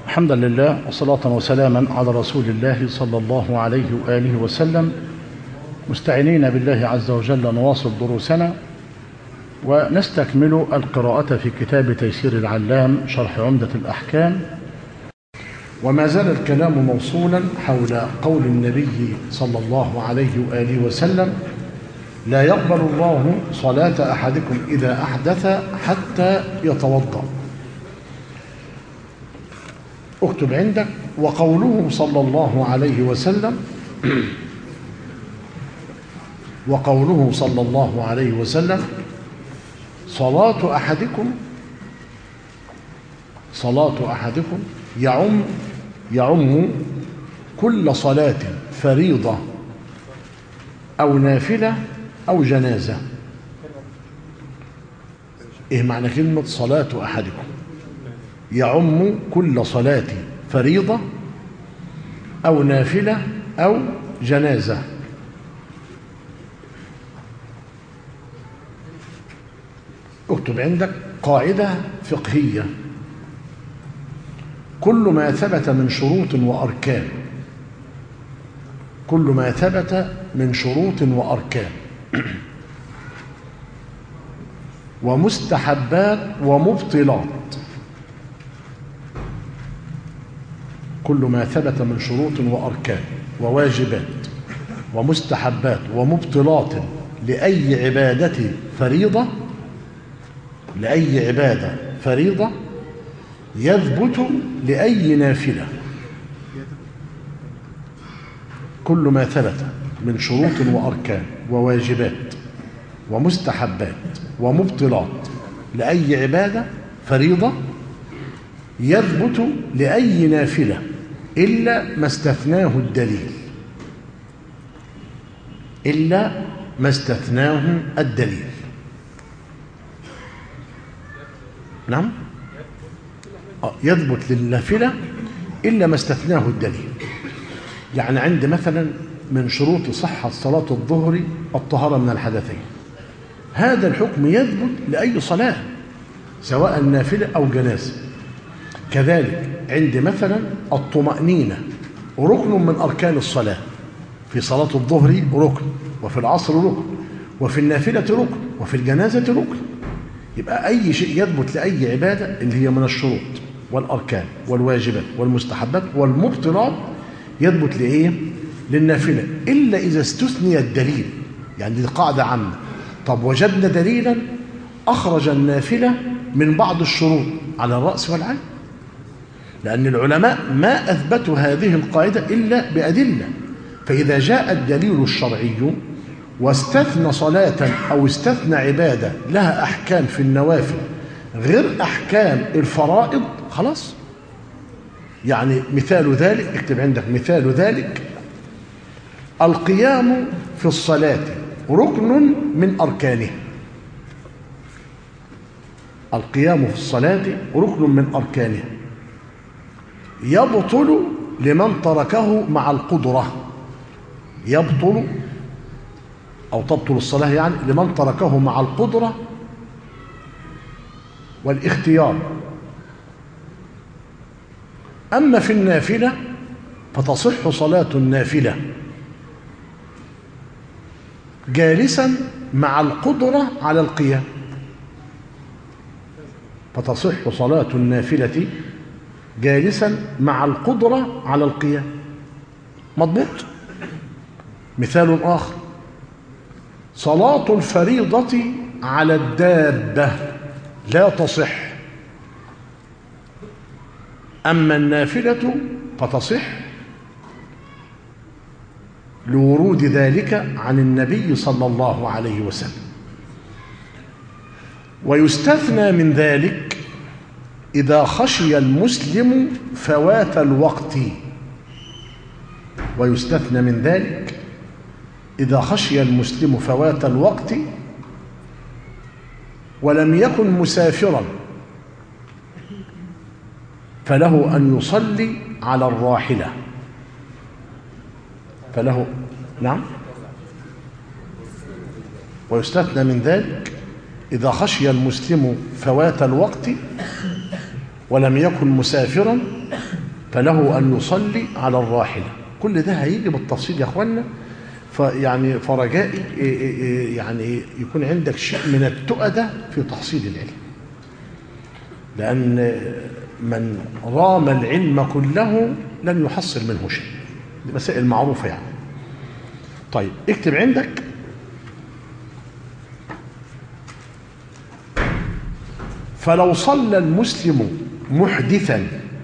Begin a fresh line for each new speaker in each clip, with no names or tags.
حمدا لله وصلاة وسلاما على رسول الله صلى الله عليه وآله وسلم مستعينين بالله عز وجل نواصل دروسنا ونستكمل القراءة في كتاب تيسير العلام شرح عمدة الأحكام وما زال الكلام موصولا حول قول النبي صلى الله عليه وآله وسلم لا يقبل الله صلاة أحدكم إذا أحدث حتى يتوضأ اكتب عندك وقوله صلى الله عليه وسلم وقوله صلى الله عليه وسلم صلاة أحدكم صلاة أحدكم يعم يعم كل صلاة فريضة أو نافلة أو جنازة إيه معنى كلمة صلاة أحدكم يعم كل صلاة فريضة أو نافلة أو جنازة اكتب عندك قاعدة فقهية كل ما ثبت من شروط وأركان كل ما ثبت من شروط وأركان ومستحبات ومبطلات كل ما ثبت من شروط وأركان وواجبات ومستحبات ومبطلات لأي عبادة فريضة لأي عبادة فريضة يثبت لأي نافلة كل ما ثبت من شروط وأركان وواجبات ومستحبات ومبطلات لأي عبادة فريضة يثبت لأي نافلة إلا ما استثناه الدليل إلا ما استثناه الدليل نعم يثبت للنافلة إلا ما استثناه الدليل يعني عند مثلا من شروط صحة صلاة الظهر الطهارة من الحدثين هذا الحكم يثبت لأي صلاة سواء نافلة أو جنازة كذلك عند مثلا الطمأنينة ركن من أركان الصلاة في صلاة الظهر ركن وفي العصر ركن وفي النافلة ركن وفي الجنازة ركن يبقى أي شيء يثبت لأي عبادة اللي هي من الشروط والأركان والواجبات والمستحبات والمبطلات يثبت لإيه؟ للنافلة إلا إذا استثني الدليل يعني دي قاعدة عامة طب وجدنا دليلا أخرج النافلة من بعض الشروط على الرأس والعين لأن العلماء ما أثبتوا هذه القاعدة إلا بأدلة فإذا جاء الدليل الشرعي واستثنى صلاة أو استثنى عبادة لها أحكام في النوافل غير أحكام الفرائض خلاص يعني مثال ذلك اكتب عندك مثال ذلك القيام في الصلاة ركن من أركانها القيام في الصلاة ركن من أركانها يبطل لمن تركه مع القدرة يبطل أو تبطل الصلاة يعني لمن تركه مع القدرة والاختيار أما في النافلة فتصح صلاة النافلة جالسا مع القدرة على القيام فتصح صلاة النافلة جالسا مع القدرة على القيام مضبوط مثال آخر صلاة الفريضة على الدابة لا تصح أما النافلة فتصح لورود ذلك عن النبي صلى الله عليه وسلم ويستثنى من ذلك إذا خشي المسلم فوات الوقت ويستثنى من ذلك إذا خشي المسلم فوات الوقت ولم يكن مسافرا فله أن يصلي على الراحلة فله نعم ويستثنى من ذلك إذا خشي المسلم فوات الوقت ولم يكن مسافرا فله أن يصلي على الراحلة كل ده هيجي بالتفصيل يا أخوانا فيعني فرجائي يعني يكون عندك شيء من التؤدة في تحصيل العلم لأن من رام العلم كله لن يحصل منه شيء دي مسائل معروفة يعني طيب اكتب عندك فلو صلى المسلم محدثا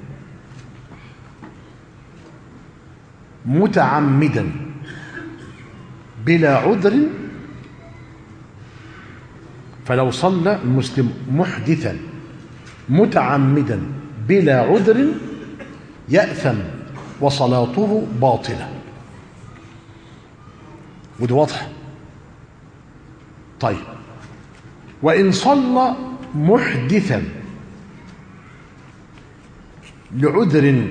متعمدا بلا عذر فلو صلى المسلم محدثا متعمدا بلا عذر يأثم وصلاته باطلة ودي واضحة طيب وإن صلى محدثا لعذر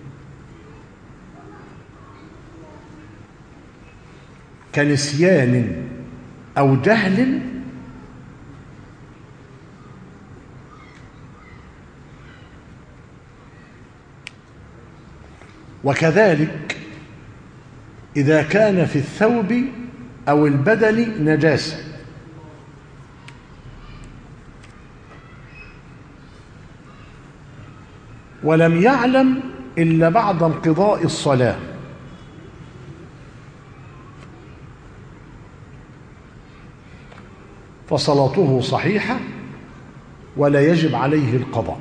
كنسيان أو جهل وكذلك إذا كان في الثوب أو البدن نجاسة ولم يعلم إلا بعد انقضاء الصلاة فصلاته صحيحة ولا يجب عليه القضاء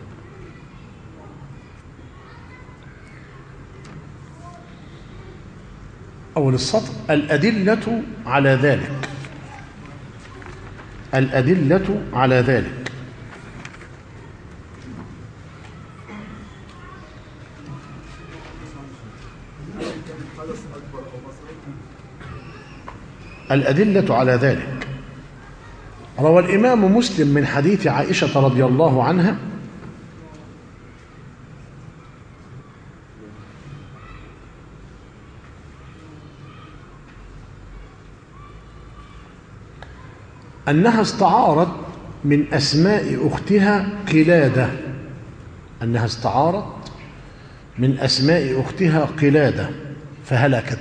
أول السطر الأدلة على ذلك الأدلة على ذلك الأدلة على ذلك روى الإمام مسلم من حديث عائشة رضي الله عنها أنها استعارت من أسماء أختها قلادة أنها استعارت من أسماء أختها قلادة فهلكت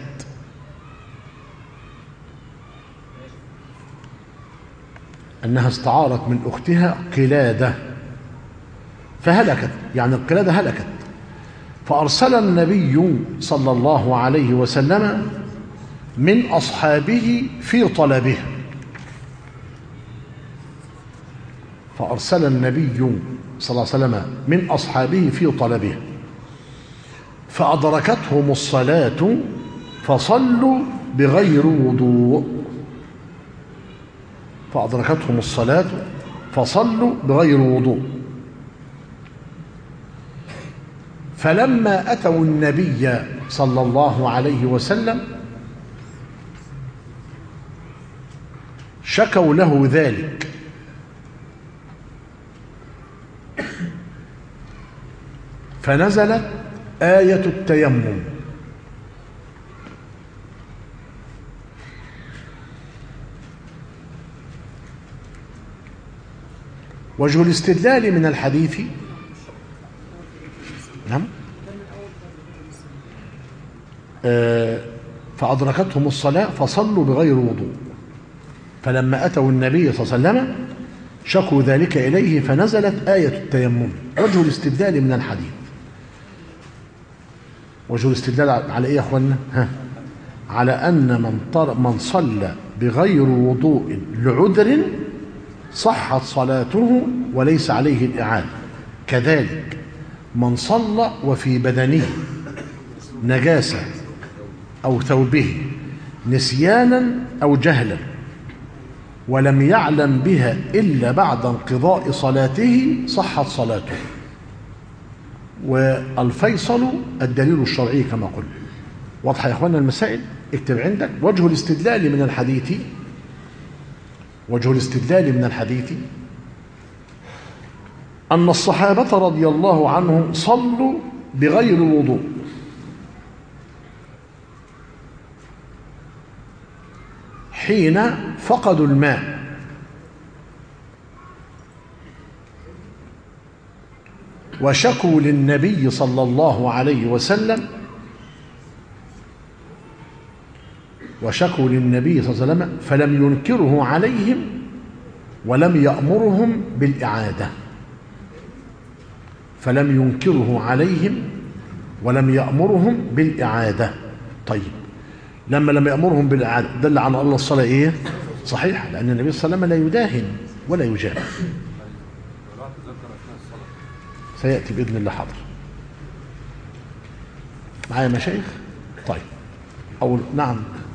أنها استعارت من أختها قلادة فهلكت يعني القلادة هلكت فأرسل النبي صلى الله عليه وسلم من أصحابه في طلبها فأرسل النبي صلى الله عليه وسلم من أصحابه في طلبها فأدركتهم الصلاة فصلوا بغير وضوء فأدركتهم الصلاة فصلوا بغير وضوء فلما أتوا النبي صلى الله عليه وسلم شكوا له ذلك فنزلت آية التيمم وجه الاستدلال من الحديث نعم آه فأدركتهم الصلاة فصلوا بغير وضوء فلما أتوا النبي صلى الله عليه وسلم شكوا ذلك إليه فنزلت آية التيمم وجه الاستدلال من الحديث وجه الاستدلال على إيه يا أخوانا ها على أن من, طر من صلى بغير وضوء لعذر صحت صلاته وليس عليه الإعادة كذلك من صلى وفي بدنه نجاسة أو ثوبه نسيانا أو جهلا ولم يعلم بها إلا بعد انقضاء صلاته صحت صلاته والفيصل الدليل الشرعي كما قلنا واضحة يا أخوانا المسائل اكتب عندك وجه الاستدلال من الحديث وجه الاستدلال من الحديث أن الصحابة رضي الله عنهم صلوا بغير وضوء حين فقدوا الماء وشكوا للنبي صلى الله عليه وسلم وشكوا للنبي صلى الله عليه وسلم فلم ينكره عليهم ولم يأمرهم بالإعادة فلم ينكره عليهم ولم يأمرهم بالإعادة طيب لما لم يأمرهم بالإعادة دل على أن الصلاة إيه صحيح لأن النبي صلى الله عليه وسلم لا يداهن ولا يجامل سيأتي بإذن الله حاضر معايا مشايخ طيب أول نعم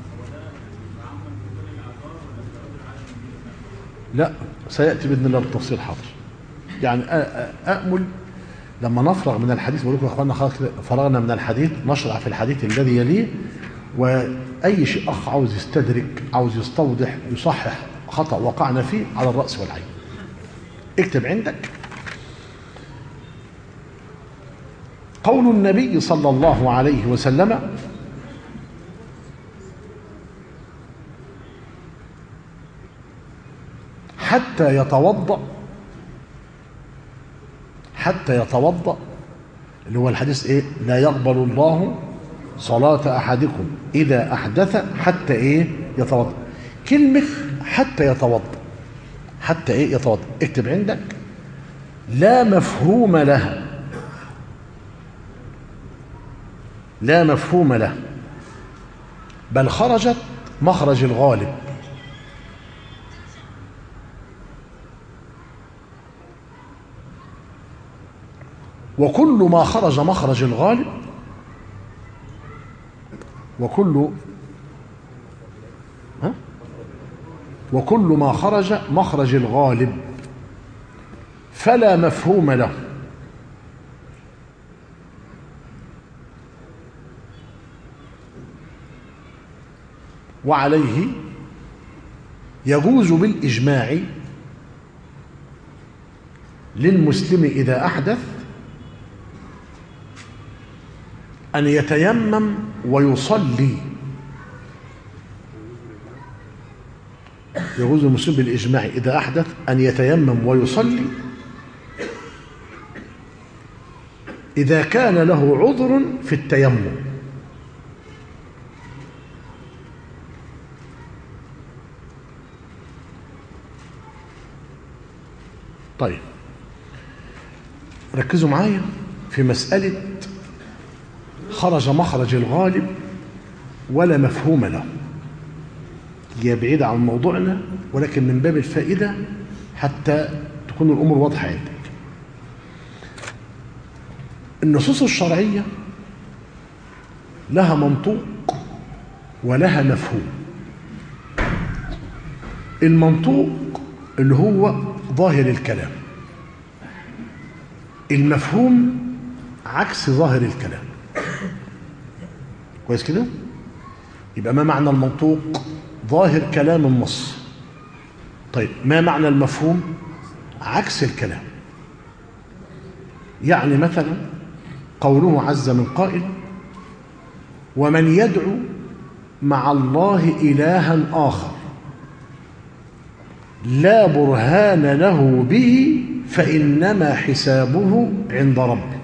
لا سيأتي بإذن الله بالتفصيل حاضر يعني أأمل لما نفرغ من الحديث بقول لكم يا اخوانا خلاص كده فرغنا من الحديث نشرع في الحديث الذي يليه واي شيء اخ عاوز يستدرك عاوز يستوضح يصحح خطا وقعنا فيه على الراس والعين اكتب عندك قول النبي صلى الله عليه وسلم حتى يتوضأ حتى يتوضأ اللي هو الحديث ايه لا يقبل الله صلاة أحدكم إذا أحدث حتى ايه يتوضأ كلمة حتى يتوضأ حتى ايه يتوضأ اكتب عندك لا مفهوم لها لا مفهوم له بل خرجت مخرج الغالب وكل ما خرج مخرج الغالب وكل ها وكل ما خرج مخرج الغالب فلا مفهوم له وعليه يجوز بالإجماع للمسلم إذا أحدث أن يتيمم ويصلي يجوز المسلم بالإجماع إذا أحدث أن يتيمم ويصلي إذا كان له عذر في التيمم طيب ركزوا معايا في مسألة خرج مخرج الغالب ولا مفهوم له هي بعيدة عن موضوعنا ولكن من باب الفائدة حتى تكون الأمور واضحة عندك النصوص الشرعية لها منطوق ولها مفهوم المنطوق اللي هو ظاهر الكلام المفهوم عكس ظاهر الكلام كويس كده يبقى ما معنى المنطوق ظاهر كلام النص طيب ما معنى المفهوم عكس الكلام يعني مثلا قوله عز من قائل ومن يدعو مع الله إلها آخر لا برهان له به فإنما حسابه عند ربه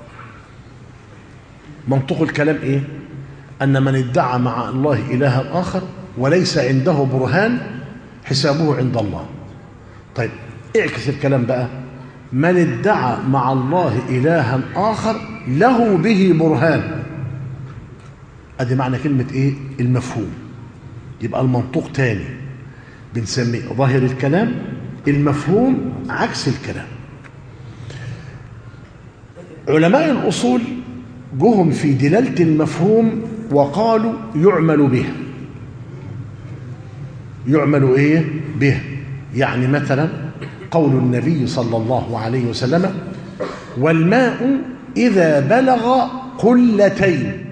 منطق الكلام إيه؟ أن من ادعى مع الله إلها آخر وليس عنده برهان حسابه عند الله طيب اعكس الكلام بقى من ادعى مع الله إلها آخر له به برهان ادي معنى كلمة ايه المفهوم يبقى المنطوق تاني بنسميه ظاهر الكلام المفهوم عكس الكلام علماء الأصول جهم في دلالة المفهوم وقالوا يعمل به يعمل ايه به يعني مثلا قول النبي صلى الله عليه وسلم والماء إذا بلغ قلتين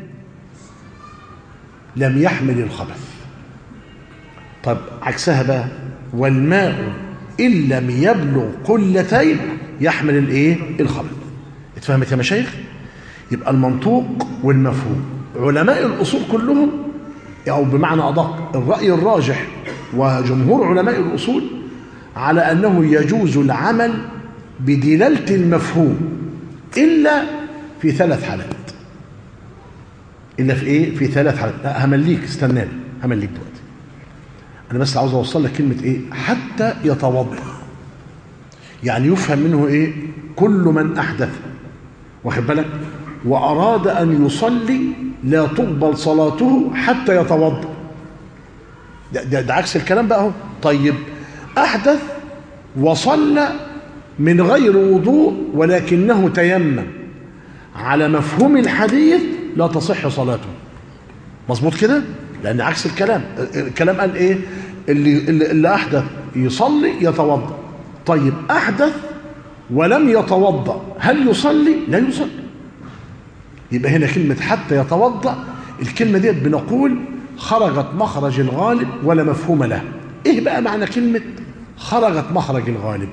لم يحمل الخبث طب عكسها بقى والماء إن لم يبلغ قلتين يحمل الايه الخبث اتفهمت يا مشايخ يبقى المنطوق والمفهوم علماء الأصول كلهم أو بمعنى أدق الرأي الراجح وجمهور علماء الأصول على أنه يجوز العمل بدلالة المفهوم إلا في ثلاث حالات إلا في إيه؟ في ثلاث حالات لا همليك استناني همليك دلوقتي أنا بس عاوز أوصل لك كلمة إيه حتى يتوضأ يعني يفهم منه إيه كل من أحدث واخد بالك وأراد أن يصلي لا تقبل صلاته حتى يتوضأ ده, ده, ده عكس الكلام بقى اهو طيب أحدث وصلى من غير وضوء ولكنه تيمم على مفهوم الحديث لا تصح صلاته مظبوط كده لأن عكس الكلام الكلام قال إيه اللي, اللي, اللي أحدث يصلي يتوضأ طيب أحدث ولم يتوضأ هل يصلي لا يصلي يبقى هنا كلمة حتى يتوضأ الكلمة ديت بنقول خرجت مخرج الغالب ولا مفهوم له ايه بقى معنى كلمة خرجت مخرج الغالب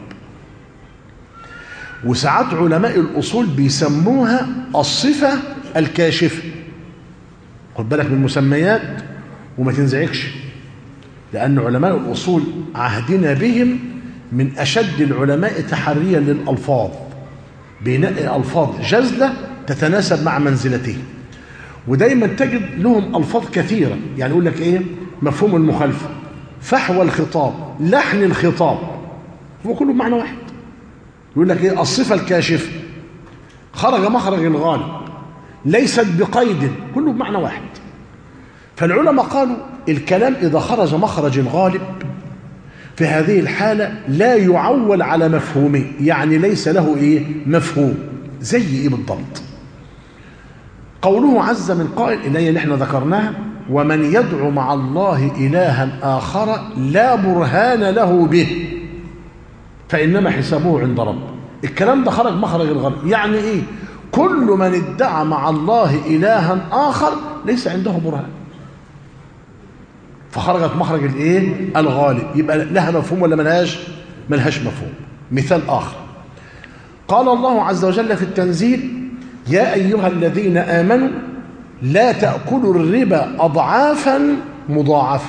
وساعات علماء الأصول بيسموها الصفة الكاشفة خد بالك من المسميات وما تنزعجش لأن علماء الأصول عهدنا بهم من أشد العلماء تحريا للألفاظ بناء ألفاظ جزلة تتناسب مع منزلته ودايما تجد لهم ألفاظ كثيرة يعني يقول لك إيه مفهوم المخالفة فحوى الخطاب لحن الخطاب هو كله بمعنى واحد يقول لك إيه الصفة الكاشفة خرج مخرج الغالب ليست بقيد كله بمعنى واحد فالعلماء قالوا الكلام إذا خرج مخرج الغالب في هذه الحالة لا يعول على مفهومه يعني ليس له إيه مفهوم زي إيه بالضبط قوله عز من قائل الآية اللي احنا ذكرناها ومن يدعو مع الله إلها آخر لا برهان له به فإنما حسابه عند رب الكلام ده خرج مخرج الغرب يعني إيه كل من ادعى مع الله إلها آخر ليس عنده برهان فخرجت مخرج الايه الغالب يبقى لها مفهوم ولا ملهاش ملهاش مفهوم مثال آخر قال الله عز وجل في التنزيل يا أيها الذين آمنوا لا تأكلوا الربا أضعافا مضاعفة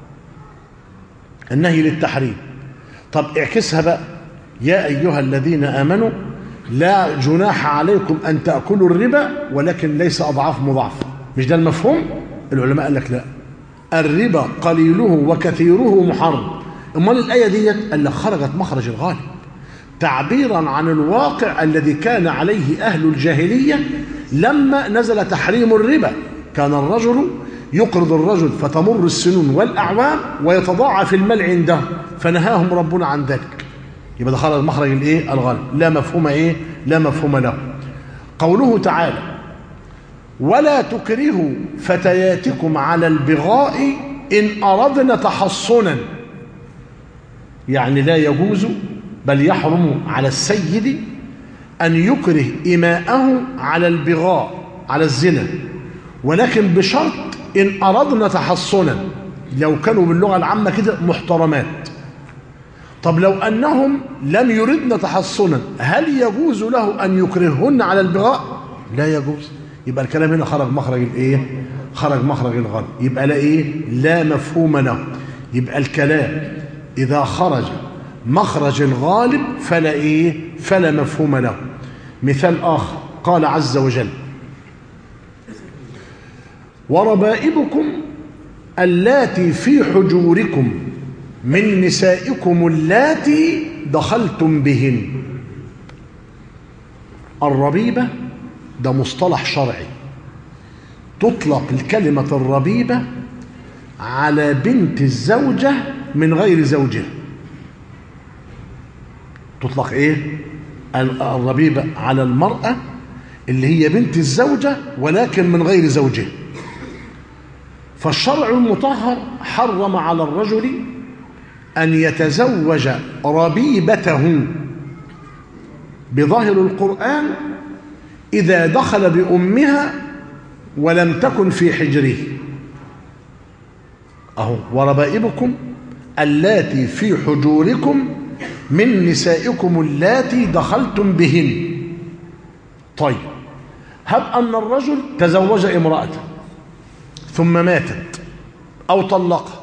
النهي للتحريم طب اعكسها بقى يا أيها الذين آمنوا لا جناح عليكم أن تأكلوا الربا ولكن ليس أضعاف مضاعفة مش ده المفهوم العلماء قال لك لا الربا قليله وكثيره محرم امال الآية ديت قال لك خرجت مخرج الغالب تعبيرا عن الواقع الذي كان عليه أهل الجاهلية لما نزل تحريم الربا كان الرجل يقرض الرجل فتمر السنون والأعوام ويتضاعف المال عنده فنهاهم ربنا عن ذلك يبقى ده خرج مخرج الايه الغالب لا مفهوم ايه لا مفهوم له قوله تعالى ولا تكرهوا فتياتكم على البغاء إن أردنا تحصنا يعني لا يجوز بل يحرم على السيد أن يكره إماءه على البغاء على الزنا ولكن بشرط إن أردنا تحصنا لو كانوا باللغة العامة كده محترمات طب لو أنهم لم يردن تحصنا هل يجوز له أن يكرههن على البغاء لا يجوز يبقى الكلام هنا خرج مخرج الايه خرج مخرج الغالب يبقى لا ايه لا مفهوم له يبقى الكلام اذا خرج مخرج الغالب فلا ايه فلا مفهوم له مثال اخر قال عز وجل وربائبكم اللاتي في حجوركم من نسائكم اللاتي دخلتم بهن الربيبه ده مصطلح شرعي تطلق الكلمة الربيبة على بنت الزوجة من غير زوجها تطلق ايه الربيبة على المرأة اللي هي بنت الزوجة ولكن من غير زوجها فالشرع المطهر حرم على الرجل أن يتزوج ربيبته بظاهر القرآن إذا دخل بأمها ولم تكن في حجره أهو وربائبكم اللاتي في حجوركم من نسائكم اللاتي دخلتم بهن طيب هب أن الرجل تزوج امرأة ثم ماتت أو طلقها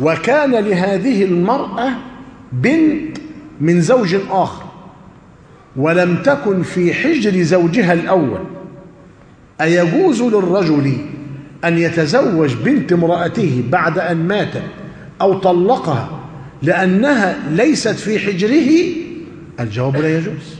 وكان لهذه المرأة بنت من زوج آخر ولم تكن في حجر زوجها الأول أيجوز للرجل أن يتزوج بنت امرأته بعد أن مات أو طلقها لأنها ليست في حجره الجواب لا يجوز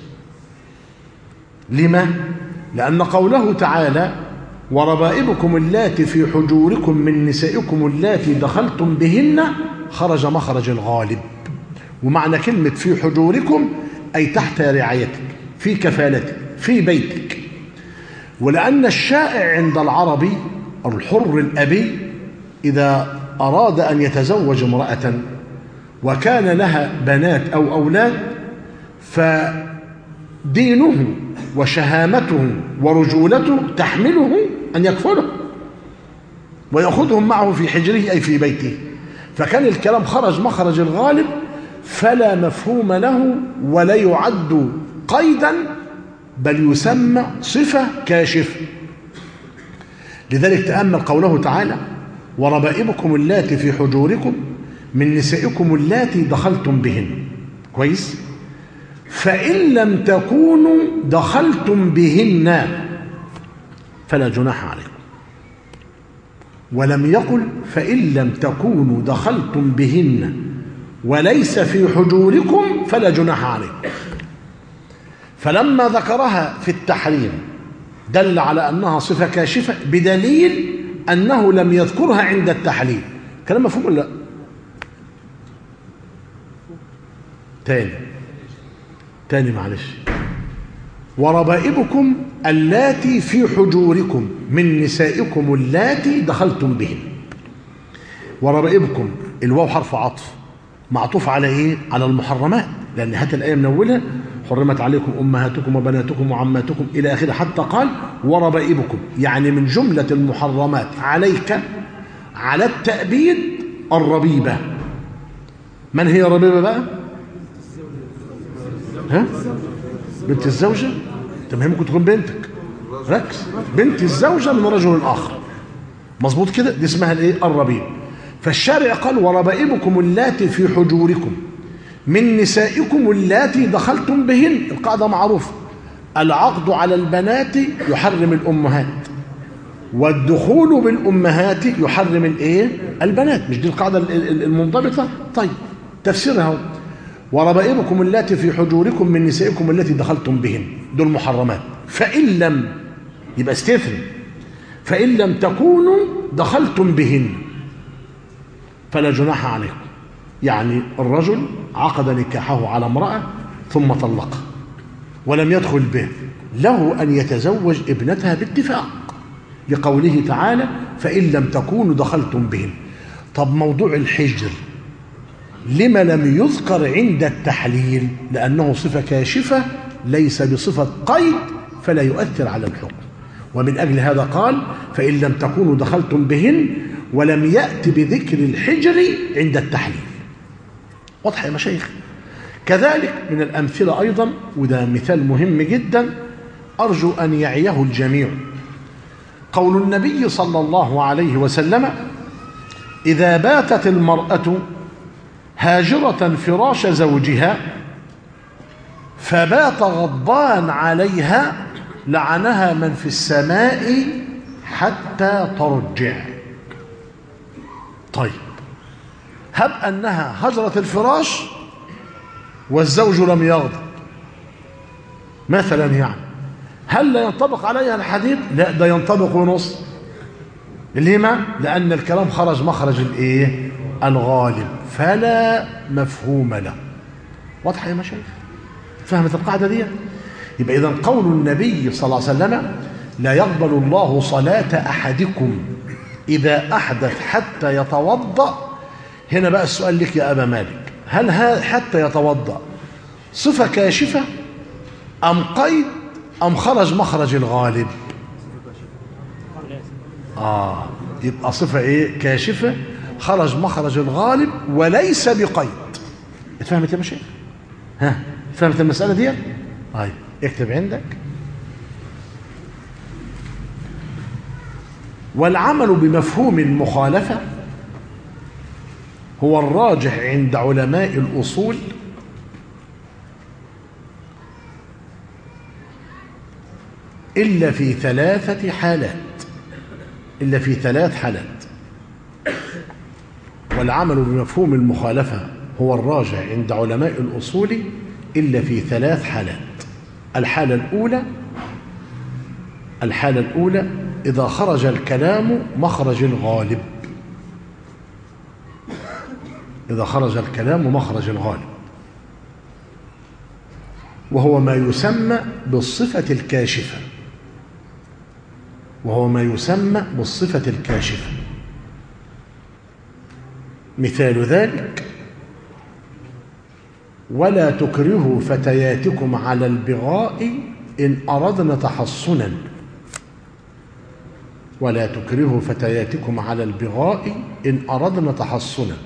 لما؟ لأن قوله تعالى وربائبكم اللاتي في حجوركم من نسائكم اللاتي دخلتم بهن خرج مخرج الغالب ومعنى كلمة في حجوركم أي تحت رعايتك في كفالتك في بيتك ولأن الشائع عند العربي الحر الأبي إذا أراد أن يتزوج امرأة وكان لها بنات أو أولاد فدينه وشهامته ورجولته تحمله أن يكفله ويأخذهم معه في حجره أي في بيته فكان الكلام خرج مخرج الغالب فلا مفهوم له ولا يعد قيدا بل يسمى صفة كاشفة لذلك تأمل قوله تعالى وربائبكم اللاتي في حجوركم من نسائكم اللاتي دخلتم بهن كويس فإن لم تكونوا دخلتم بهن فلا جناح عليكم ولم يقل فإن لم تكونوا دخلتم بهن وليس في حجوركم فلا جناح عليكم فلما ذكرها في التحريم دل على أنها صفة كاشفة بدليل أنه لم يذكرها عند التحليل كلام مفهوم ولا لا تاني تاني معلش وربائبكم اللاتي في حجوركم من نسائكم اللاتي دخلتم بهن وربائبكم الواو حرف عطف معطوف على ايه على المحرمات لان هات الايه من اولها حرمت عليكم امهاتكم وبناتكم وعماتكم الى اخره حتى قال وربائبكم يعني من جمله المحرمات عليك على التأبيد الربيبه من هي الربيبه بقى ها بنت الزوجه طب هي ممكن تكون بنتك ركز بنت الزوجه من رجل اخر مظبوط كده دي اسمها الايه الربيب فالشارع قال وربائبكم اللاتي في حجوركم من نسائكم اللاتي دخلتم بهن القاعدة معروفة العقد على البنات يحرم الأمهات والدخول بالأمهات يحرم الإيه؟ البنات مش دي القاعدة المنضبطة طيب تفسيرها وربائبكم اللاتي في حجوركم من نسائكم التي دخلتم بهن دول محرمات فإن لم يبقى استثنى فإن لم تكونوا دخلتم بهن فلا جناح عليكم يعني الرجل عقد نكاحه على امرأة ثم طلقها ولم يدخل به له أن يتزوج ابنتها باتفاق لقوله تعالى فإن لم تكونوا دخلتم بهن طب موضوع الحجر لما لم يذكر عند التحليل لأنه صفة كاشفة ليس بصفة قيد فلا يؤثر على الحكم ومن أجل هذا قال فإن لم تكونوا دخلتم بهن ولم يأت بذكر الحجر عند التحليل واضح يا مشايخ كذلك من الأمثلة أيضا وده مثال مهم جدا أرجو أن يعيه الجميع قول النبي صلى الله عليه وسلم إذا باتت المرأة هاجرة فراش زوجها فبات غضبان عليها لعنها من في السماء حتى ترجع طيب هب أنها هجرت الفراش والزوج لم يغضب مثلا يعني هل لا ينطبق عليها الحديث لا ده ينطبق ونص لما لأن الكلام خرج مخرج الايه الغالب فلا مفهوم له واضح يا مشايخ فهمت القاعدة دي يبقى إذا قول النبي صلى الله عليه وسلم لا يقبل الله صلاة أحدكم إذا أحدث حتى يتوضأ هنا بقى السؤال لك يا أبا مالك هل حتى يتوضأ صفة كاشفة أم قيد أم خرج مخرج الغالب آه يبقى صفة إيه كاشفة خرج مخرج الغالب وليس بقيد اتفهمت يا مشايخ ها فهمت المسألة دي طيب اكتب عندك والعمل بمفهوم المخالفة هو الراجح عند علماء الأصول إلا في ثلاثة حالات إلا في ثلاث حالات والعمل بمفهوم المخالفة هو الراجع عند علماء الأصول إلا في ثلاث حالات الحالة الأولى الحالة الأولى إذا خرج الكلام مخرج الغالب إذا خرج الكلام مخرج الغالب وهو ما يسمى بالصفة الكاشفة وهو ما يسمى بالصفة الكاشفة مثال ذلك ولا تكرهوا فتياتكم على البغاء إن أردنا تحصنا ولا تكرهوا فتياتكم على البغاء إن أردنا تحصنا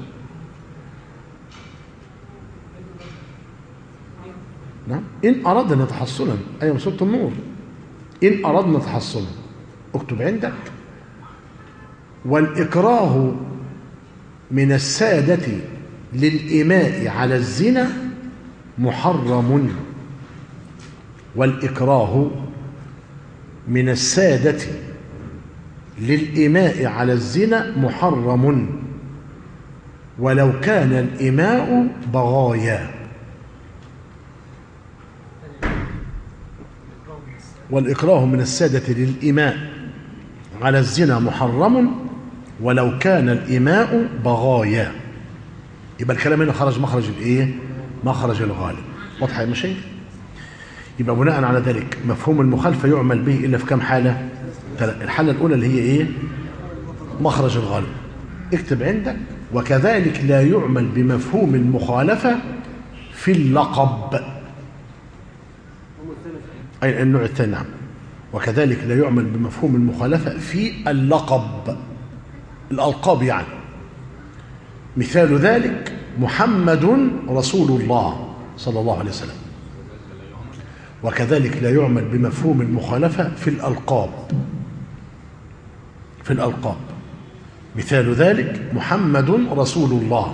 نعم إن أردنا تحصنا أي من سورة النور إن أردنا تحصنا اكتب عندك والإكراه من السادة للإماء على الزنا محرم والإكراه من السادة للإماء على الزنا محرم ولو كان الإماء بغايا والإكراه من السادة للإماء على الزنا محرم ولو كان الإماء بغايا يبقى الكلام هنا خرج مخرج الايه مخرج الغالب واضحه يا مشايخ يبقى بناء على ذلك مفهوم المخالفه يعمل به الا في كم حاله الحاله الاولى اللي هي ايه مخرج الغالب اكتب عندك وكذلك لا يعمل بمفهوم المخالفه في اللقب أي النوع الثاني نعم وكذلك لا يعمل بمفهوم المخالفة في اللقب الألقاب يعني مثال ذلك محمد رسول الله صلى الله عليه وسلم وكذلك لا يعمل بمفهوم المخالفة في الألقاب في الألقاب مثال ذلك محمد رسول الله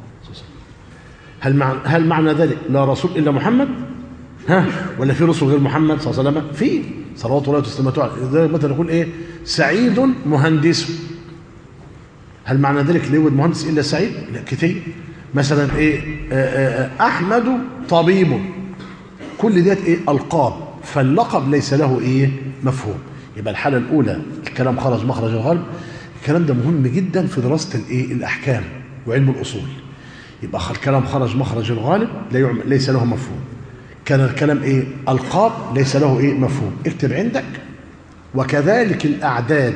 هل معنى, هل معنى ذلك لا رسول إلا محمد ها ولا في رسل غير محمد صلى الله عليه وسلم في صلوات الله وسلامته عليه مثلا نقول ايه سعيد مهندس هل معنى ذلك لا يوجد مهندس الا سعيد لا كتير مثلا ايه آآ آآ احمد طبيب كل ديت ايه القاب فاللقب ليس له ايه مفهوم يبقى الحاله الاولى الكلام خرج مخرج الغالب الكلام ده مهم جدا في دراسه الايه الاحكام وعلم الاصول يبقى الكلام خرج مخرج الغالب لا يعمل ليس له مفهوم كان الكلام ايه القاب ليس له ايه مفهوم اكتب عندك وكذلك الاعداد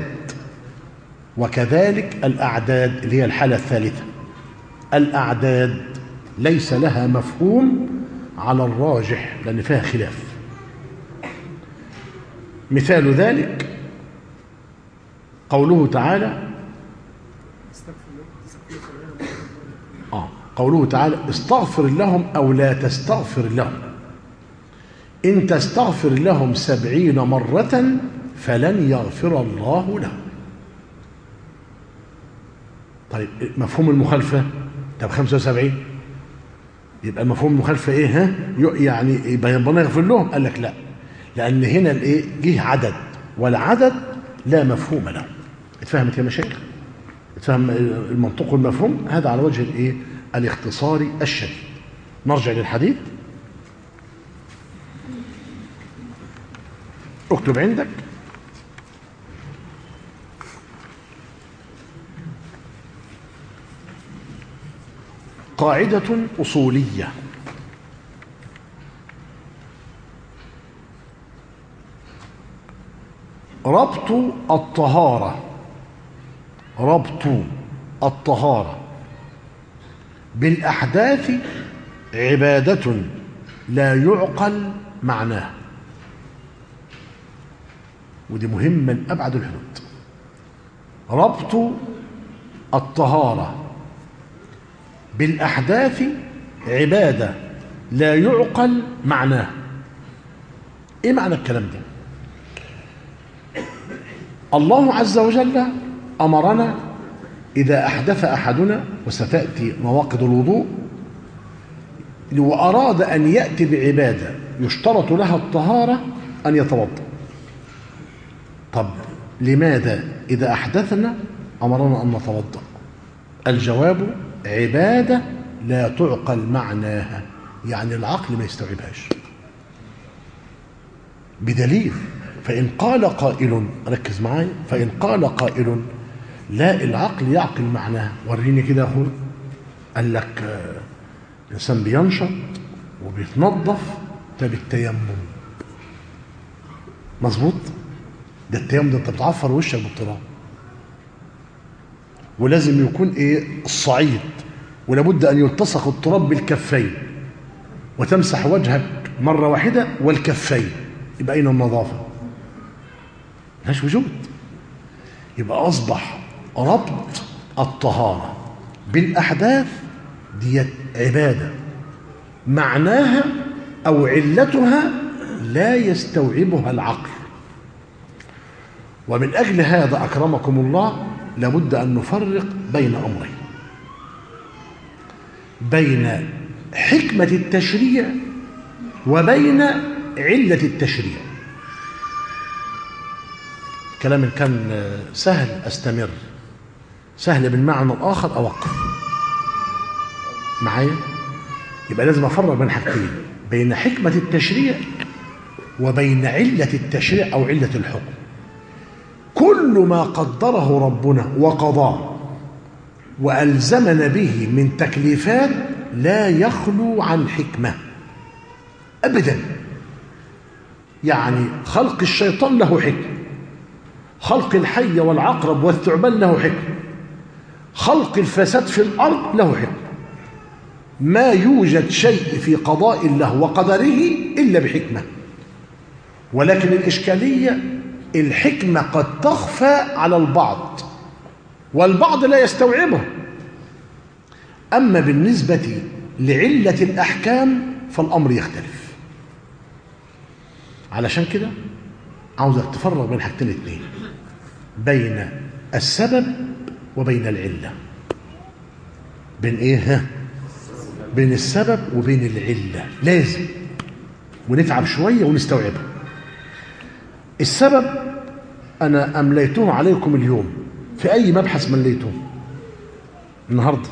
وكذلك الاعداد اللي هي الحاله الثالثه الاعداد ليس لها مفهوم على الراجح لان فيها خلاف مثال ذلك قوله تعالى آه قوله تعالى استغفر لهم او لا تستغفر لهم إن تستغفر لهم سبعين مرة فلن يغفر الله لهم طيب مفهوم المخالفة طب 75 يبقى مفهوم المخالفة ايه ها يعني يبقى ربنا يغفر لهم قال لك لا لأن هنا الايه جه عدد والعدد لا مفهوم له اتفهمت يا مشايخ اتفهم المنطق والمفهوم هذا على وجه الايه الاختصار الشديد نرجع للحديث اكتب عندك قاعدة أصولية ربط الطهارة ربط الطهارة بالأحداث عبادة لا يعقل معناه ودي مهمة لأبعد الحدود ربط الطهارة بالأحداث عبادة لا يعقل معناه إيه معنى الكلام ده الله عز وجل أمرنا إذا أحدث أحدنا وستأتي مواقد الوضوء وأراد أن يأتي بعبادة يشترط لها الطهارة أن يتوضأ طب لماذا إذا أحدثنا أمرنا أن نتوضأ الجواب عبادة لا تعقل معناها يعني العقل ما يستوعبهاش بدليل فإن قال قائل ركز معايا فإن قال قائل لا العقل يعقل معناها وريني كده يا أخوي قال لك آه، الإنسان بينشط وبيتنظف ده بالتيمم مظبوط ده التيمم ده انت بتعفر وشك بالتراب ولازم يكون ايه الصعيد ولابد ان يلتصق التراب بالكفين وتمسح وجهك مره واحده والكفين يبقى اين النظافه ملهاش وجود يبقى اصبح ربط الطهاره بالاحداث دي عباده معناها او علتها لا يستوعبها العقل ومن اجل هذا اكرمكم الله لابد ان نفرق بين امرين بين حكمه التشريع وبين عله التشريع كلام كان سهل استمر سهل بالمعنى الاخر اوقف معايا يبقى لازم افرق بين حاجتين بين حكمه التشريع وبين عله التشريع او عله الحكم كل ما قدره ربنا وقضاه والزمنا به من تكليفات لا يخلو عن حكمه ابدا يعني خلق الشيطان له حكمه خلق الحي والعقرب والثعبان له حكمه خلق الفساد في الارض له حكمه ما يوجد شيء في قضاء الله وقدره الا بحكمه ولكن الاشكاليه الحكمه قد تخفى على البعض والبعض لا يستوعبه اما بالنسبه لعله الاحكام فالامر يختلف علشان كده عاوزك تفرق بين حاجتين اتنين بين السبب وبين العله بين ايه ها بين السبب وبين العله لازم ونتعب شويه ونستوعبها السبب انا امليته عليكم اليوم في اي مبحث مليته النهارده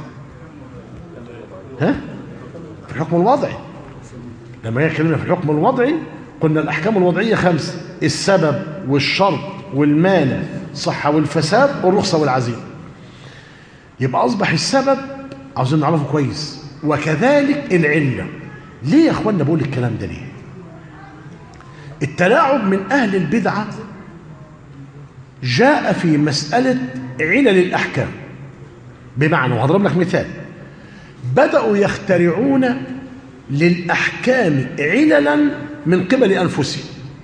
ها في الحكم الوضعي لما اتكلمنا في الحكم الوضعي قلنا الاحكام الوضعيه خمسه السبب والشرط والمانع الصحه والفساد والرخصه والعزيمه يبقى اصبح السبب عاوزين نعرفه كويس وكذلك العله ليه يا اخوانا بقول الكلام ده ليه التلاعب من اهل البدعه جاء في مساله علل الاحكام بمعنى وهضرب لك مثال بداوا يخترعون للاحكام عللا من قبل انفسهم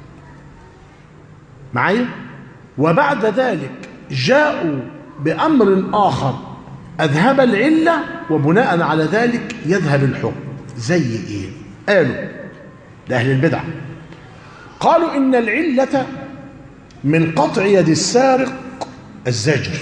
معايا وبعد ذلك جاءوا بامر اخر اذهب العله وبناء على ذلك يذهب الحكم زي ايه قالوا لاهل البدع قالوا ان العله من قطع يد السارق الزجر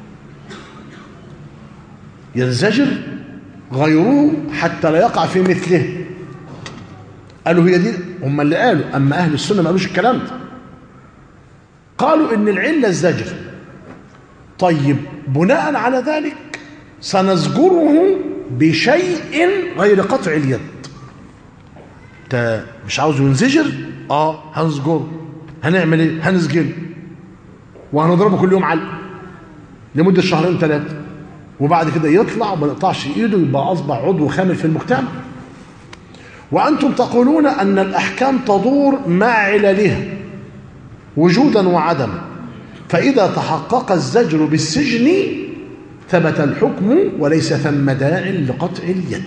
ينزجر غيره حتى لا يقع في مثله قالوا هي دي هم اللي قالوا اما اهل السنه ما قالوش الكلام ده قالوا ان العله الزجر طيب بناء على ذلك سنزجره بشيء غير قطع اليد انت مش عاوز ينزجر اه هنزجره هنعمل ايه هنسجله وهنضربه كل يوم علقه لمده شهرين ثلاثه وبعد كده يطلع وما يقطعش ايده يبقى اصبح عضو خامل في المجتمع وانتم تقولون ان الاحكام تدور مع عللها وجودا وعدما فاذا تحقق الزجر بالسجن ثبت الحكم وليس ثم داع لقطع اليد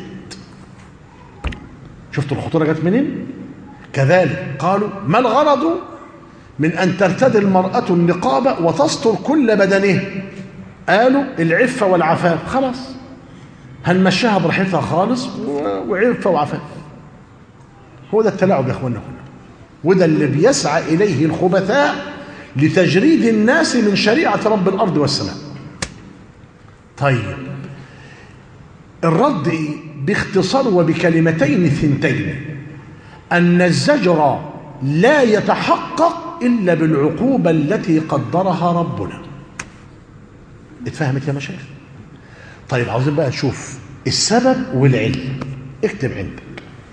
شفتوا الخطوره جت منين كذلك قالوا ما الغرض من ان ترتدي المراه النقاب وتستر كل بدنها قالوا العفه والعفاف خلاص هنمشيها براحتها خالص وعفه وعفاف هو ده التلاعب يا اخوانا هنا وده اللي بيسعى اليه الخبثاء لتجريد الناس من شريعه رب الارض والسماء طيب الرد إيه؟ باختصار وبكلمتين ثنتين ان الزجر لا يتحقق إلا بالعقوبة التي قدرها ربنا اتفهمت يا مشايخ طيب عاوزين بقى نشوف السبب والعلم اكتب عندك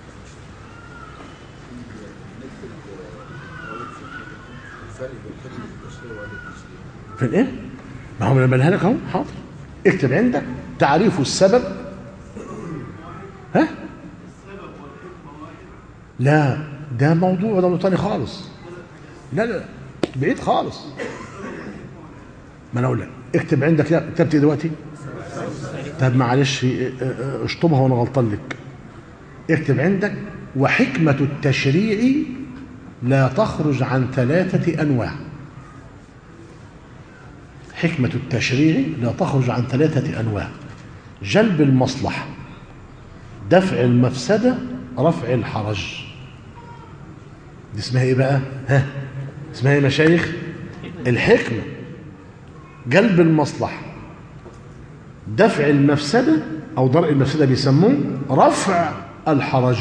في الايه ما هو لما لك اهو حاضر اكتب عندك تعريف السبب ها لا ده موضوع ده موضوع تاني خالص لا لا بعيد خالص ما انا اقول لك اكتب عندك لا كتبت إيه دلوقتي طب معلش اشطبها وانا غلطان لك اكتب عندك وحكمة التشريع لا تخرج عن ثلاثة أنواع حكمة التشريع لا تخرج عن ثلاثة أنواع جلب المصلحة دفع المفسدة رفع الحرج دي اسمها ايه بقى ها اسمها ايه مشايخ الحكمة جلب المصلحة دفع المفسدة أو درء المفسدة بيسموه رفع الحرج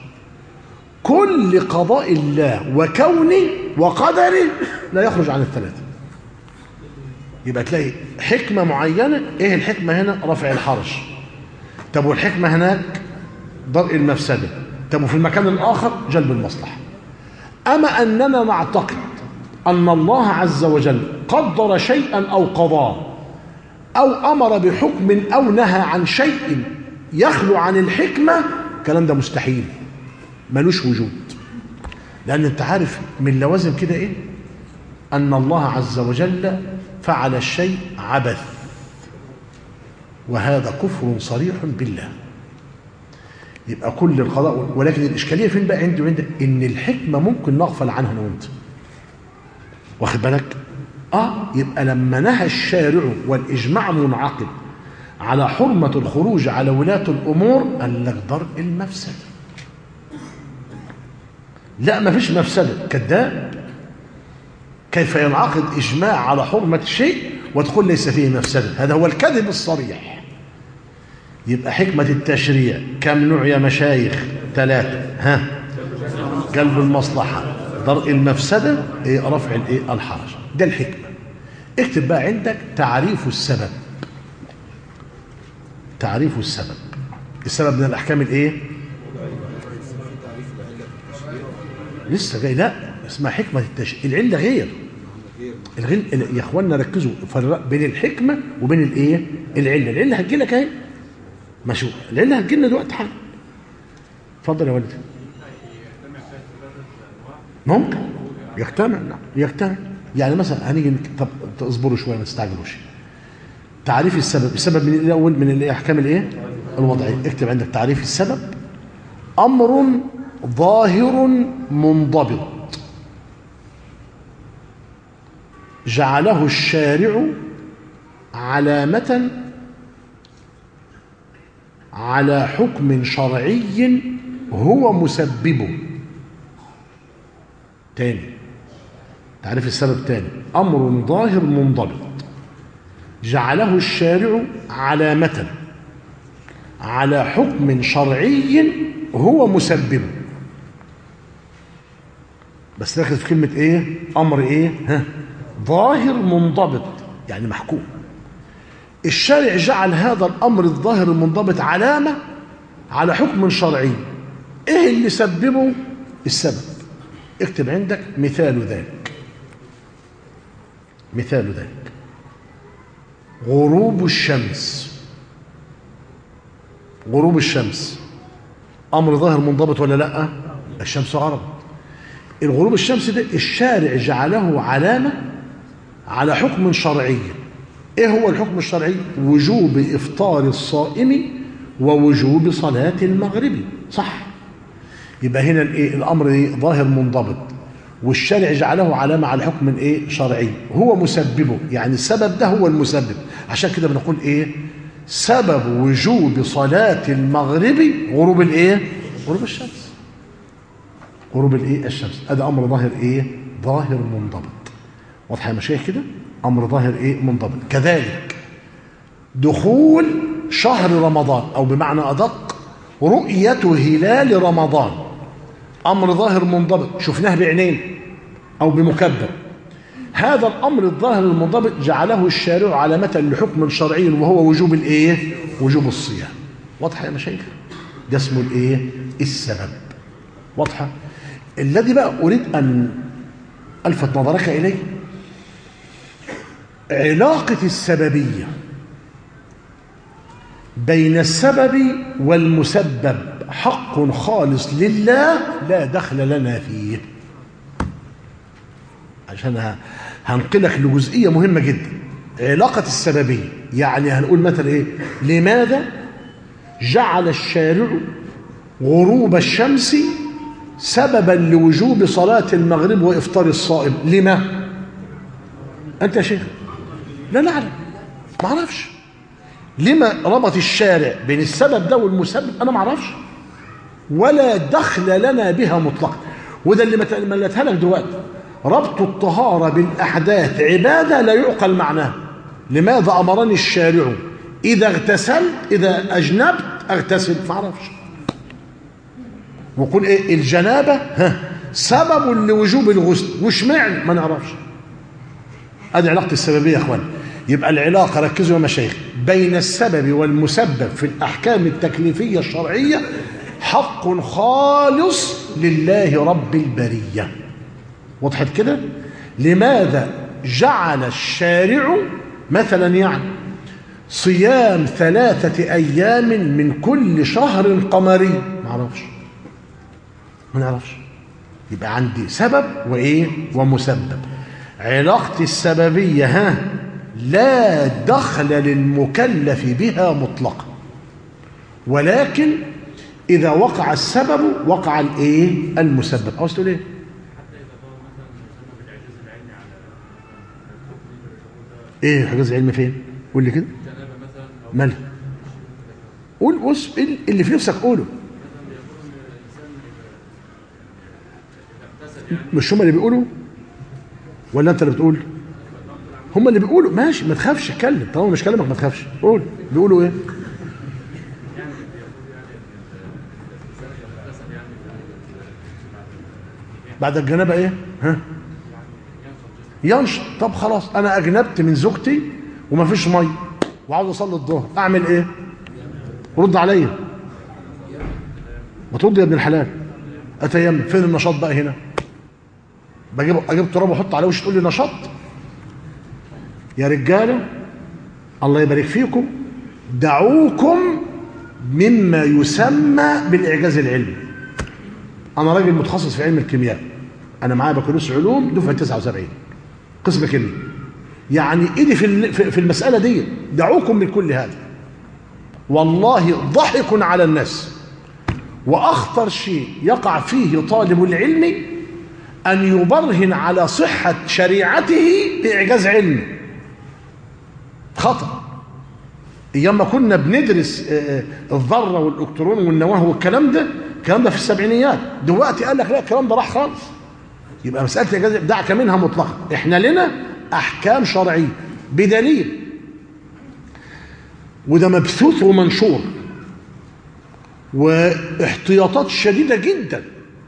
كل قضاء الله وكونه وقدره لا يخرج عن الثلاثة يبقى تلاقي حكمة معينة ايه الحكمة هنا رفع الحرج طب والحكمة هناك درء المفسدة طب وفي المكان الآخر جلب المصلحة أما أننا نعتقد أن الله عز وجل قدر شيئا أو قضاه أو أمر بحكم أو نهى عن شيء يخلو عن الحكمة الكلام ده مستحيل ملوش وجود لأن أنت عارف من لوازم كده إيه أن الله عز وجل فعل الشيء عبث وهذا كفر صريح بالله يبقى كل القضاء ولكن الإشكالية فين بقى عندي وعندك إن الحكمة ممكن نغفل عنها أنا وأنت واخد بالك اه يبقى لما نهى الشارع والاجماع منعقد على حرمة الخروج على ولاة الأمور قال لك درء المفسدة لا ما فيش مفسدة كذاب كيف ينعقد إجماع على حرمة شيء وتقول ليس فيه مفسدة هذا هو الكذب الصريح يبقى حكمة التشريع كم نوع يا مشايخ ثلاثة ها قلب المصلحة درء المفسدة إيه رفع الايه الحرج ده الحكمة اكتب بقى عندك تعريف السبب تعريف السبب السبب من الأحكام الايه لسه جاي لا اسمها حكمة التشريع العلة غير الغل... يا اخوانا ركزوا فرق بين الحكمة وبين الايه العلة العلة هتجي لك اهي ماشي العلة هتجي لنا دلوقتي حالا اتفضل يا ولدي ممكن يجتمع نعم يجتمع يعني مثلا هنيجي طب اصبروا شويه ما تستعجلوش تعريف السبب السبب من الاول من الاحكام الايه الوضعيه اكتب عندك تعريف السبب امر ظاهر منضبط جعله الشارع علامة على حكم شرعي هو مسببه تاني تعريف السبب تاني أمر ظاهر منضبط جعله الشارع علامة على حكم شرعي هو مسببه بس ركز في كلمة ايه أمر ايه ها ظاهر منضبط يعني محكوم الشارع جعل هذا الأمر الظاهر المنضبط علامة على حكم شرعي ايه اللي سببه السبب اكتب عندك مثال ذلك مثال ذلك غروب الشمس غروب الشمس امر ظاهر منضبط ولا لا الشمس غربت الغروب الشمس ده الشارع جعله علامه على حكم شرعي ايه هو الحكم الشرعي وجوب افطار الصائم ووجوب صلاه المغرب صح يبقى هنا الايه الامر إيه؟ ظاهر منضبط والشارع جعله علامه على حكم ايه شرعي هو مسببه يعني السبب ده هو المسبب عشان كده بنقول ايه سبب وجوب صلاه المغرب غروب الايه غروب الشمس غروب الايه الشمس هذا امر ظاهر ايه ظاهر منضبط واضح يا مشايخ كده امر ظاهر ايه منضبط كذلك دخول شهر رمضان او بمعنى ادق رؤيه هلال رمضان أمر ظاهر منضبط شفناه بعينين أو بمكبر هذا الأمر الظاهر المنضبط جعله الشارع علامة لحكم شرعي وهو وجوب الإيه؟ وجوب الصيام واضحة يا مشايخ؟ ده اسمه الإيه؟ السبب واضحة؟ الذي بقى أريد أن ألفت نظرك إليه علاقة السببية بين السبب والمسبب حق خالص لله لا دخل لنا فيه عشان هنقلك لجزئية مهمة جدا علاقة السببية يعني هنقول مثلا ايه لماذا جعل الشارع غروب الشمس سببا لوجوب صلاة المغرب وإفطار الصائم لما أنت يا شيخ لا نعلم ما اعرفش لما ربط الشارع بين السبب ده والمسبب انا ما اعرفش ولا دخل لنا بها مطلقا وده اللي ملتها لك دلوقتي ربط الطهارة بالأحداث عبادة لا يعقل معناه لماذا أمرني الشارع إذا اغتسلت إذا أجنبت أغتسل ما اعرفش ويقول إيه الجنابة ها سبب لوجوب الغسل وش معنى ما نعرفش هذه علاقة السببية يا أخوان يبقى العلاقة ركزوا يا مشايخ بين السبب والمسبب في الأحكام التكليفية الشرعية حق خالص لله رب البرية وضحت كده لماذا جعل الشارع مثلا يعني صيام ثلاثة أيام من كل شهر قمري ما نعرفش ما نعرفش يبقى عندي سبب وإيه ومسبب علاقة السببية ها لا دخل للمكلف بها مطلقا ولكن إذا وقع السبب وقع الايه المسبب عاوز تقول ايه ايه حجاز العلم فين قول لي كده مالها قول بص اللي في نفسك قوله مش هم اللي بيقولوا ولا انت اللي بتقول هم اللي بيقولوا ماشي ما تخافش اتكلم طالما مش كلامك ما تخافش قول بيقولوا ايه بعد الجنابه ايه ها ينشط طب خلاص انا اجنبت من زوجتي وما فيش ميه وعاوز اصلي الظهر اعمل ايه رد عليا ما ترد يا ابن الحلال اتيمم فين النشاط بقى هنا بجيب اجيب تراب واحط عليه وش تقول لي نشاط يا رجاله الله يبارك فيكم دعوكم مما يسمى بالاعجاز العلمي انا راجل متخصص في علم الكيمياء انا معايا بكالوريوس علوم دفعه 79 قسم كيمياء يعني ايدي في في المساله دي دعوكم من كل هذا والله ضحك على الناس واخطر شيء يقع فيه طالب العلم ان يبرهن على صحه شريعته باعجاز علمي خطأ ايام ما كنا بندرس الذره والالكترون والنواه والكلام ده الكلام ده في السبعينيات دلوقتي قال لك لا الكلام ده راح خالص يبقى مساله الاعجاز دعك منها مطلقا احنا لنا احكام شرعيه بدليل وده مبثوث ومنشور واحتياطات شديده جدا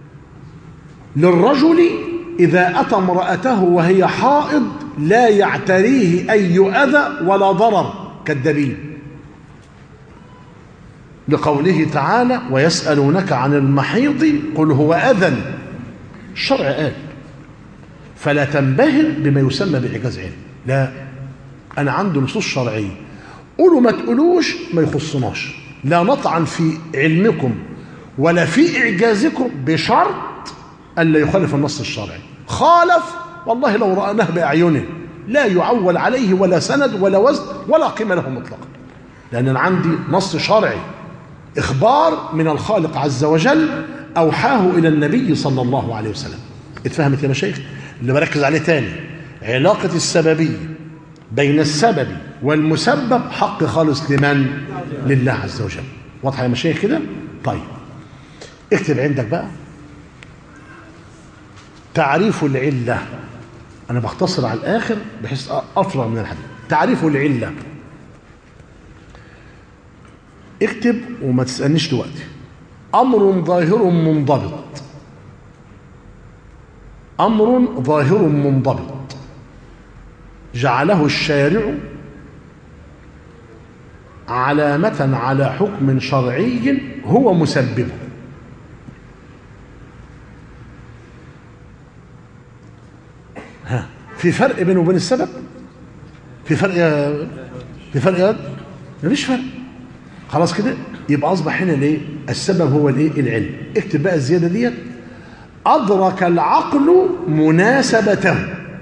للرجل اذا اتى امراته وهي حائض لا يعتريه اي اذى ولا ضرر كالدبيب لقوله تعالى ويسالونك عن المحيض قل هو اذى الشرع قال فلا تنبهر بما يسمى باعجاز علم لا انا عندي نصوص شرعيه قولوا ما تقولوش ما يخصناش لا نطعن في علمكم ولا في اعجازكم بشرط الا يخالف النص الشرعي خالف والله لو رأناه بأعينه لا يعول عليه ولا سند ولا وزن ولا قيمة له مطلقا لأن أنا عندي نص شرعي إخبار من الخالق عز وجل أوحاه إلى النبي صلى الله عليه وسلم اتفهمت يا مشايخ اللي بركز عليه تاني علاقة السببية بين السبب والمسبب حق خالص لمن لله عز وجل واضحة يا مشايخ كده طيب اكتب عندك بقى تعريف العلة أنا بختصر على الآخر بحيث أفرغ من الحديث تعريف العلة اكتب وما تسألنيش دلوقتي أمر ظاهر منضبط أمر ظاهر منضبط جعله الشارع علامة على حكم شرعي هو مسببه ها في فرق بينه وبين السبب في فرق يا في فرق يا مفيش فرق خلاص كده يبقى اصبح هنا الايه السبب هو الايه العلم اكتب بقى الزياده ديت ادرك العقل مناسبته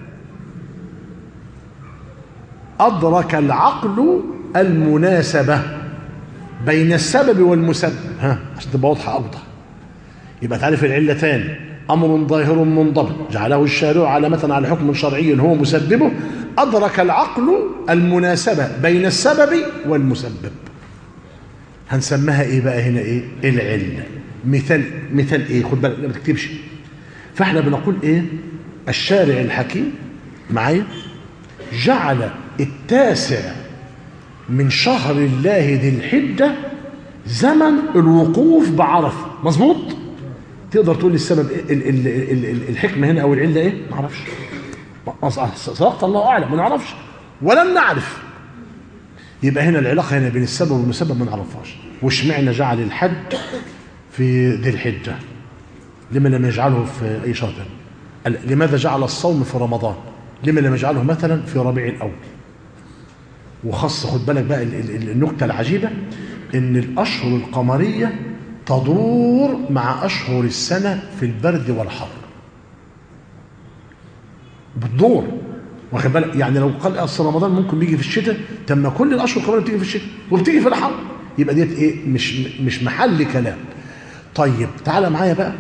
ادرك العقل المناسبه بين السبب والمسبب ها عشان تبقى واضحه اوضح يبقى تعرف العلتان امر ظاهر منضبط جعله الشارع علامه على حكم شرعي هو مسببه ادرك العقل المناسبه بين السبب والمسبب هنسميها ايه بقى هنا ايه العله مثال مثال ايه خد بالك ما تكتبش فاحنا بنقول ايه الشارع الحكيم معايا جعل التاسع من شهر الله ذي الحجه زمن الوقوف بعرفه مظبوط تقدر تقول لي السبب إيه ال ال ال ال الحكمه هنا او العله ايه ما اعرفش صدقت الله اعلم ما نعرفش ولن نعرف يبقى هنا العلاقه هنا بين السبب والمسبب ما نعرفهاش واشمعنى جعل الحج في ذي الحجه لما لم يجعله في اي شهر لماذا جعل الصوم في رمضان لما لم يجعله مثلا في ربيع الاول وخاصه خد بالك بقى النكته العجيبه ان الاشهر القمريه تدور مع اشهر السنه في البرد والحر بتدور واخد بالك يعني لو قال اصل رمضان ممكن بيجي في الشتاء طب ما كل الاشهر القمريه بتيجي في الشتاء وبتيجي في الحر يبقى ديت ايه مش مش محل كلام طيب تعالى معايا بقى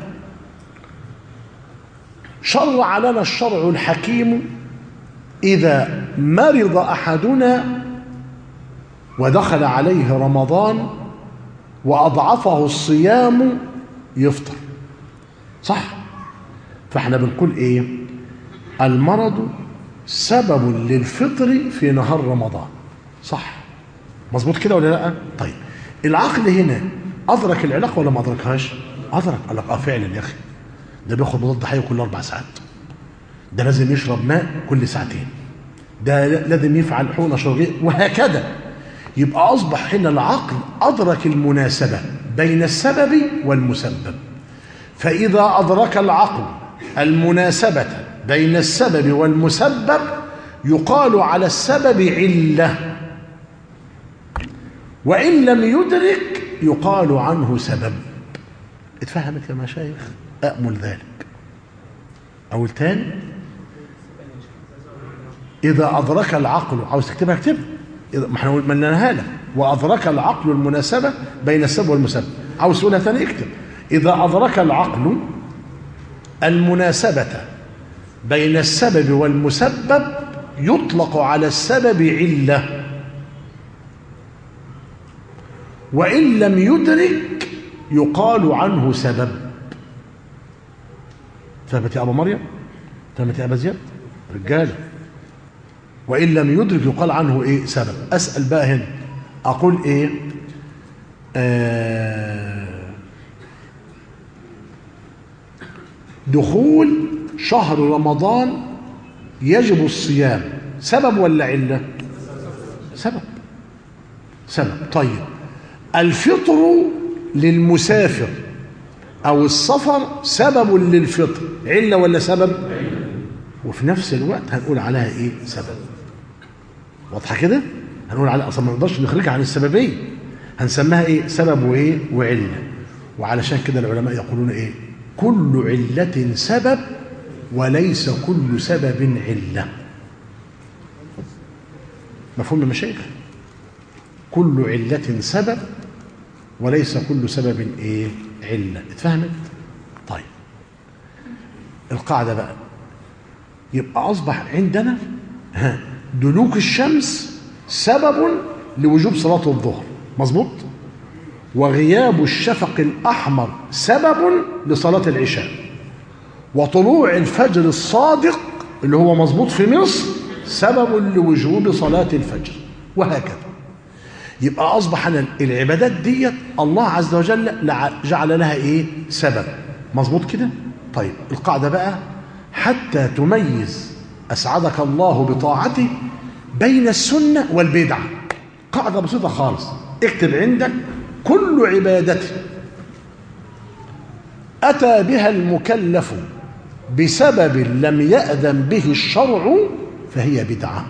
شرع لنا الشرع الحكيم اذا مرض احدنا ودخل عليه رمضان واضعفه الصيام يفطر صح فاحنا بنقول ايه المرض سبب للفطر في نهار رمضان صح مظبوط كده ولا لا طيب العقل هنا ادرك العلاقه ولا ما ادركهاش ادرك قال لك اه فعلا يا اخي ده بياخد مضاد حيوي كل اربع ساعات ده لازم يشرب ماء كل ساعتين ده لازم يفعل حقنه شرجيه وهكذا يبقى اصبح هنا العقل ادرك المناسبه بين السبب والمسبب فاذا ادرك العقل المناسبه بين السبب والمسبب يقال على السبب عله وان لم يدرك يقال عنه سبب اتفهمت يا مشايخ أأمل ذلك أو الثاني إذا أدرك العقل عاوز تكتبها اكتبها ما احنا قلناها لك وأدرك العقل المناسبة بين السبب والمسبب عاوز تقولها ثاني اكتب إذا أدرك العقل المناسبة بين السبب والمسبب يطلق على السبب علة وإن لم يدرك يقال عنه سبب فهمت يا أبو مريم فهمت يا أبا زياد رجالة وإن لم يدرك يقال عنه إيه سبب أسأل بقى هنا أقول إيه آه دخول شهر رمضان يجب الصيام سبب ولا علة سبب سبب طيب الفطر للمسافر او السفر سبب للفطر عله ولا سبب وفي نفس الوقت هنقول عليها ايه سبب واضحه كده هنقول عليها اصلا ما نقدرش نخرجها عن السببيه هنسميها ايه سبب وايه وعله وعلشان كده العلماء يقولون ايه كل عله سبب وليس كل سبب عله مفهوم يا مشايخ كل عله سبب وليس كل سبب ايه علة اتفهمت طيب القاعدة بقى يبقى أصبح عندنا ها دلوك الشمس سبب لوجوب صلاة الظهر مظبوط وغياب الشفق الأحمر سبب لصلاة العشاء وطلوع الفجر الصادق اللي هو مظبوط في مصر سبب لوجوب صلاة الفجر وهكذا يبقى اصبح أنا العبادات ديت الله عز وجل جعل لها ايه سبب مظبوط كده طيب القاعده بقى حتى تميز أسعدك الله بطاعته بين السنة والبدعة قاعدة بسيطة خالص اكتب عندك كل عبادة أتى بها المكلف بسبب لم يأذن به الشرع فهي بدعة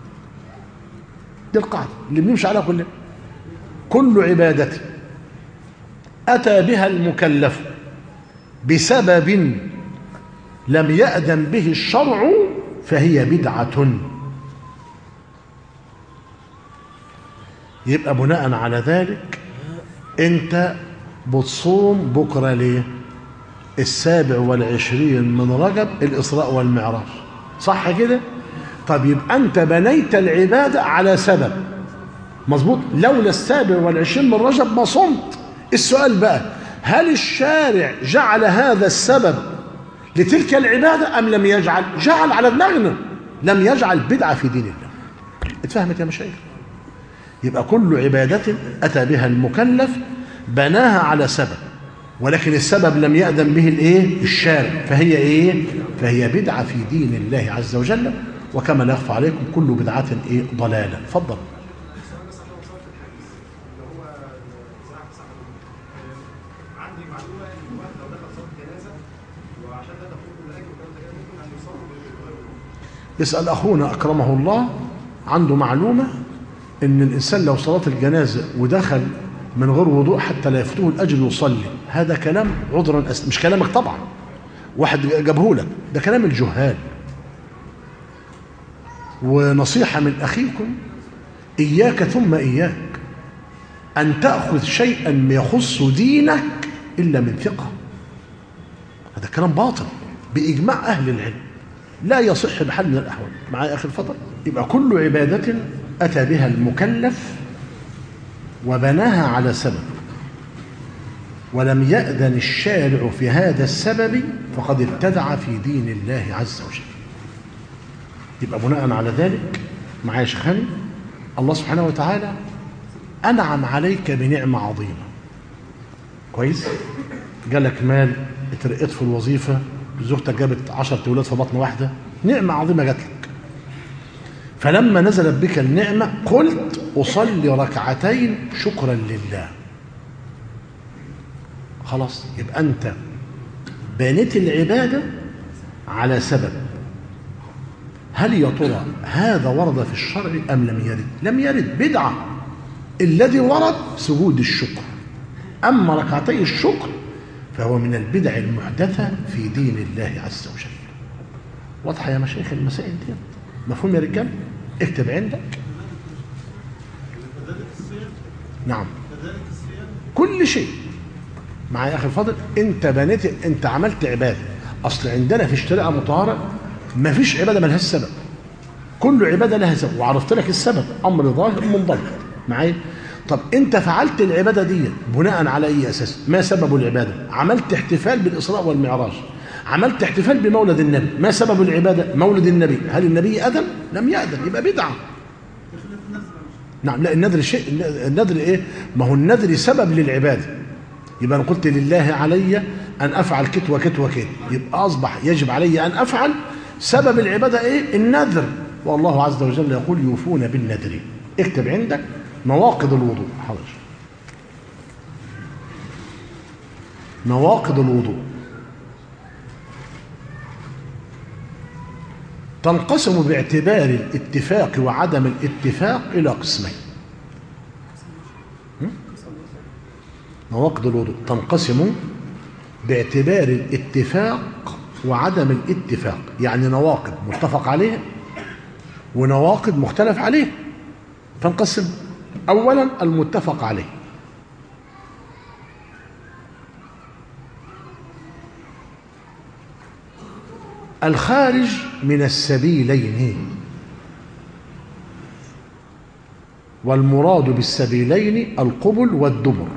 دي القاعدة اللي بنمشي عليها كلنا كل عبادة أتى بها المكلف بسبب لم يأذن به الشرع فهي بدعة يبقى بناء على ذلك انت بتصوم بكرة ليه السابع والعشرين من رجب الإسراء والمعراج صح كده طب يبقى أنت بنيت العبادة على سبب مظبوط لولا السابع والعشرين من رجب ما صمت السؤال بقى هل الشارع جعل هذا السبب لتلك العبادة أم لم يجعل جعل على دماغنا لم يجعل بدعة في دين الله اتفهمت يا مشايخ يبقى كل عبادة أتى بها المكلف بناها على سبب ولكن السبب لم يأذن به الايه الشارع فهي ايه فهي بدعة في دين الله عز وجل وكما لا يخفى عليكم كل بدعة ايه ضلالة اتفضل
عندي معلومه ان الواحد لو دخل صلاه جنازه وعشان ده تفوت الاجر وكلام ده كده ممكن ان يصلي بالغير
يسأل أخونا أكرمه الله عنده معلومة إن الإنسان لو صلاة الجنازة ودخل من غير وضوء حتى لا يفوته الأجر يصلي هذا كلام عذرا أس... مش كلامك طبعا واحد جابه لك ده كلام الجهال ونصيحة من أخيكم إياك ثم إياك أن تأخذ شيئا يخص دينك إلا من ثقة هذا كلام باطل بإجماع أهل العلم لا يصح بحال من الأحوال معايا أخي الفضل يبقى كل عبادة أتى بها المكلف وبناها على سبب ولم يأذن الشارع في هذا السبب فقد ابتدع في دين الله عز وجل يبقى بناء على ذلك معايا شيخاني الله سبحانه وتعالى أنعم عليك بنعمة عظيمة كويس جالك مال اترقيت في الوظيفة زوجتك جابت عشرة أولاد في بطن واحدة نعمة عظيمة جات لك فلما نزلت بك النعمة قلت أصلي ركعتين شكرا لله خلاص يبقى أنت بنيت العبادة على سبب هل يا ترى هذا ورد في الشرع أم لم يرد لم يرد بدعة الذي ورد سجود الشكر أما ركعتي الشكر فهو من البدع المحدثة في دين الله عز وجل واضحة يا مشايخ المسائل دي مفهوم يا رجال اكتب عندك نعم كل شيء معايا يا اخي الفاضل انت بنيت انت عملت عباده اصل عندنا في الشريعه مطهره ما فيش عباده ملهاش سبب كل عباده لها سبب وعرفت لك السبب امر ظاهر منضبط معايا طب انت فعلت العباده دي بناء على اي اساس ما سبب العباده عملت احتفال بالاسراء والمعراج عملت احتفال بمولد النبي ما سبب العباده مولد النبي هل النبي اذن لم ياذن يبقى بدعه نعم لا النذر شيء النذر ايه ما هو النذر سبب للعباده يبقى انا قلت لله علي ان افعل كت وكت وكت يبقى اصبح يجب علي ان افعل سبب العباده ايه النذر والله عز وجل يقول يوفون بالنذر اكتب عندك نواقض الوضوء حاضر نواقض الوضوء تنقسم باعتبار الاتفاق وعدم الاتفاق إلى قسمين نواقض الوضوء تنقسم باعتبار الاتفاق وعدم الاتفاق يعني نواقض متفق عليه ونواقض مختلف عليه تنقسم أولا المتفق عليه الخارج من السبيلين والمراد بالسبيلين القبل والدبر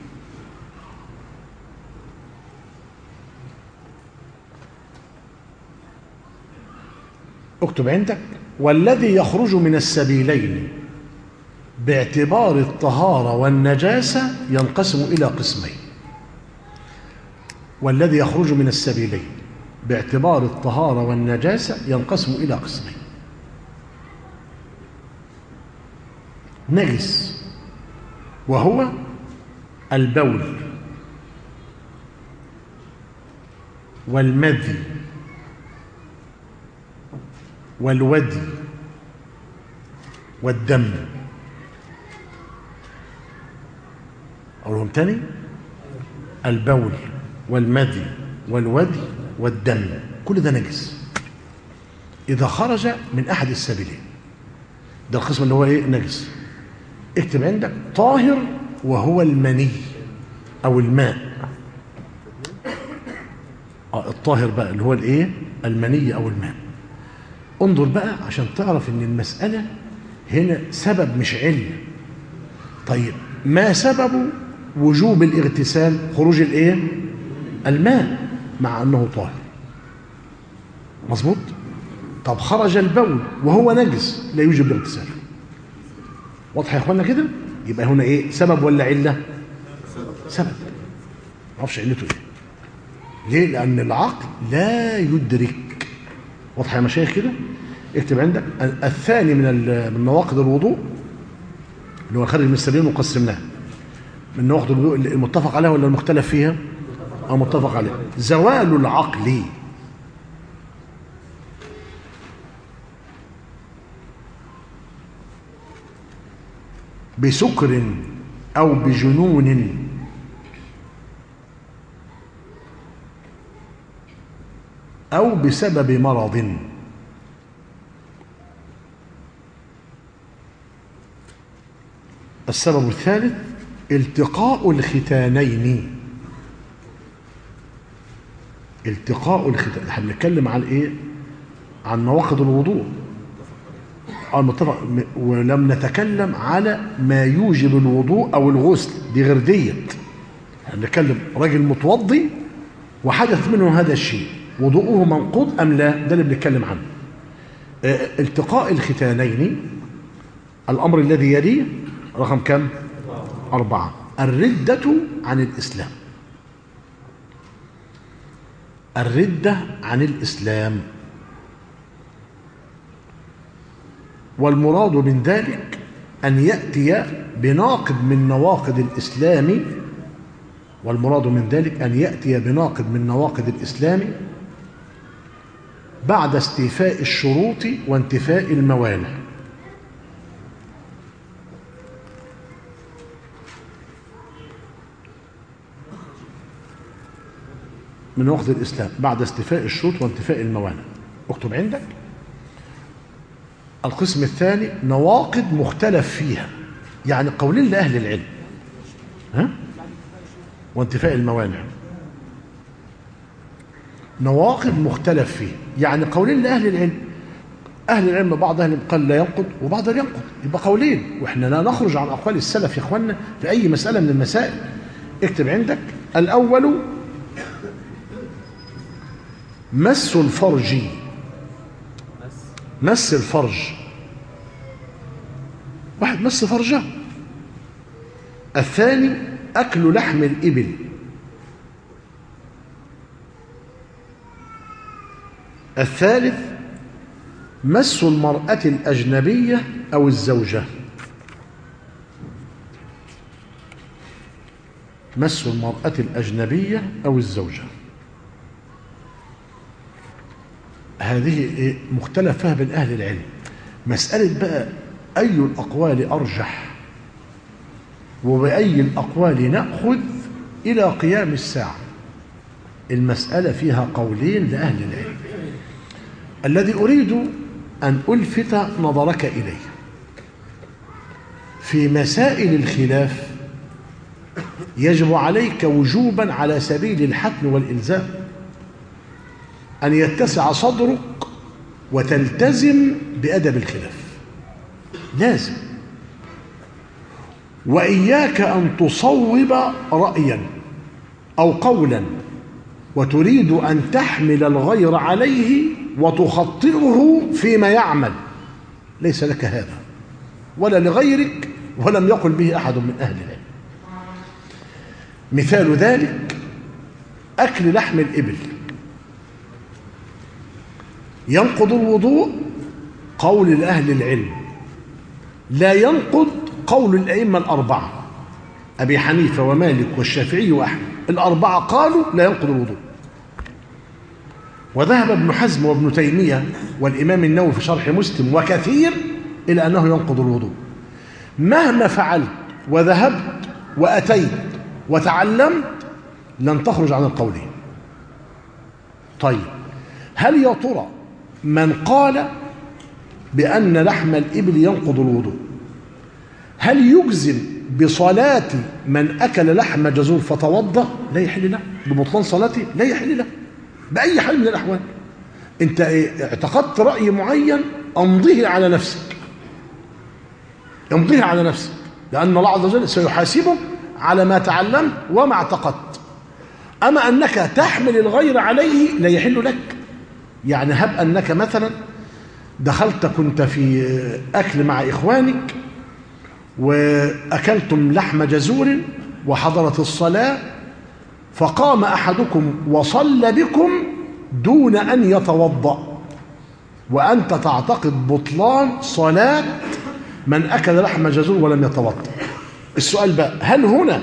اكتب عندك والذي يخرج من السبيلين باعتبار الطهارة والنجاسة ينقسم إلى قسمين والذي يخرج من السبيلين باعتبار الطهارة والنجاسة ينقسم إلى قسمين نجس وهو البول والمذي والودي والدم أقولهم تاني البول والمذي والودي والدم كل ده نجس إذا خرج من أحد السبيلين ده القسم اللي هو إيه نجس اكتب عندك طاهر وهو المني أو الماء آه الطاهر بقى اللي هو الإيه المني أو الماء انظر بقى عشان تعرف ان المسألة هنا سبب مش علة طيب ما سبب وجوب الاغتسال خروج الايه الماء مع انه طاهر مظبوط طب خرج البول وهو نجس لا يوجب الاغتسال واضح يا اخوانا كده يبقى هنا ايه سبب ولا عله سبب ما اعرفش علته ايه ليه لان العقل لا يدرك واضح يا مشايخ كده اكتب عندك الثاني من من نواقض الوضوء اللي هو خارج من السبيل وقسمناه من نواقض الوضوء المتفق عليها ولا المختلف فيها او متفق عليها زوال العقل بسكر او بجنون أو بسبب مرض السبب الثالث التقاء الختانين التقاء الختان احنا بنتكلم عن ايه عن نواقض الوضوء المتفق ولم نتكلم على ما يوجب الوضوء او الغسل دي غير ديت احنا بنتكلم راجل متوضي وحدث منه هذا الشيء وضوءه منقوض أم لا ده اللي بنتكلم عنه اه التقاء الختانين الأمر الذي يليه رقم كم أربعة الردة عن الإسلام الردة عن الإسلام والمراد من ذلك أن يأتي بناقض من نواقض الإسلام والمراد من ذلك أن يأتي بناقض من نواقض الإسلام بعد استيفاء الشروط وانتفاء الموانع من وقت الإسلام بعد استيفاء الشروط وانتفاء الموانع اكتب عندك القسم الثاني نواقض مختلف فيها يعني قولين لأهل العلم ها؟ وانتفاء الموانع نواقض مختلف فيه يعني قولين لأهل العلم أهل العلم بعض أهل العلم قال لا ينقض وبعض لا ينقض يبقى قولين وإحنا لا نخرج عن أقوال السلف يا إخواننا في أي مسألة من المسائل اكتب عندك الأول مس الفرج مس الفرج واحد مس فرجه الثاني أكل لحم الإبل الثالث مس المرأة الأجنبية أو الزوجة مس المرأة الأجنبية أو الزوجة هذه مختلف فيها بين أهل العلم مسألة بقى أي الأقوال أرجح وبأي الأقوال نأخذ إلى قيام الساعة المسألة فيها قولين لأهل العلم الذي أريد أن ألفت نظرك إليه في مسائل الخلاف يجب عليك وجوبا على سبيل الحتم والإلزام أن يتسع صدرك وتلتزم بأدب الخلاف لازم وإياك أن تصوب رأيا أو قولا وتريد أن تحمل الغير عليه وتخطئه فيما يعمل ليس لك هذا ولا لغيرك ولم يقل به أحد من أهل العلم مثال ذلك أكل لحم الإبل ينقض الوضوء قول لأهل العلم لا ينقض قول الأئمة الأربعة أبي حنيفة ومالك والشافعي وأحمد الأربعة قالوا لا ينقض الوضوء وذهب ابن حزم وابن تيمية والإمام النووي في شرح مسلم وكثير إلى أنه ينقض الوضوء مهما فعلت وذهبت وأتيت وتعلمت لن تخرج عن القولين طيب هل يا ترى من قال بأن لحم الإبل ينقض الوضوء هل يجزم بصلاة من أكل لحم جزور فتوضأ لا يحل له ببطلان صلاته لا يحل له بأي حال من الأحوال أنت اعتقدت رأي معين أمضيه على نفسك امضيه على نفسك لأن الله عز وجل سيحاسبك على ما تعلمت وما اعتقدت أما أنك تحمل الغير عليه لا يحل لك يعني هب أنك مثلا دخلت كنت في أكل مع إخوانك وأكلتم لحم جزور وحضرت الصلاة فقام أحدكم وصلى بكم دون أن يتوضأ وأنت تعتقد بطلان صلاة من أكل لحم جزور ولم يتوضأ السؤال بقى هل هنا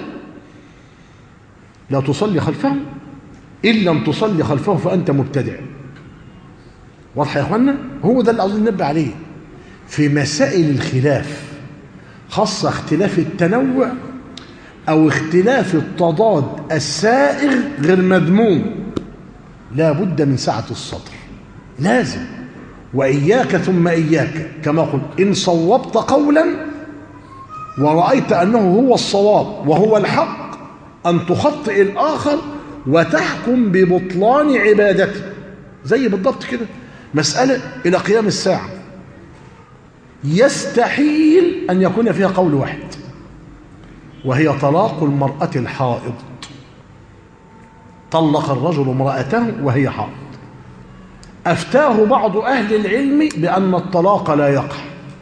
لا تصلي خلفه إن لم تصلي خلفه فأنت مبتدع واضح يا اخوانا هو ده اللي عاوزين ننبه عليه في مسائل الخلاف خاصة اختلاف التنوع أو اختلاف التضاد السائغ غير مذموم لا بد من سعة الصدر لازم وإياك ثم إياك كما قلت إن صوبت قولا ورأيت أنه هو الصواب وهو الحق أن تخطئ الآخر وتحكم ببطلان عبادته زي بالضبط كده مسألة إلى قيام الساعة يستحيل أن يكون فيها قول واحد وهي طلاق المرأة الحائض طلق الرجل امرأته وهي حائض أفتاه بعض أهل العلم بأن الطلاق لا يقع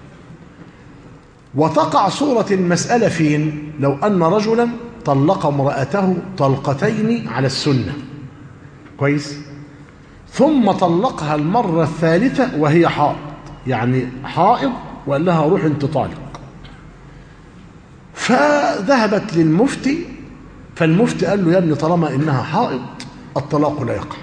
وتقع صورة المسألة فين لو أن رجلا طلق امرأته طلقتين على السنة كويس ثم طلقها المرة الثالثة وهي حائض يعني حائض وقال لها روح انت طالق فذهبت للمفتي فالمفتي قال له يا ابني طالما انها حائض الطلاق لا يقع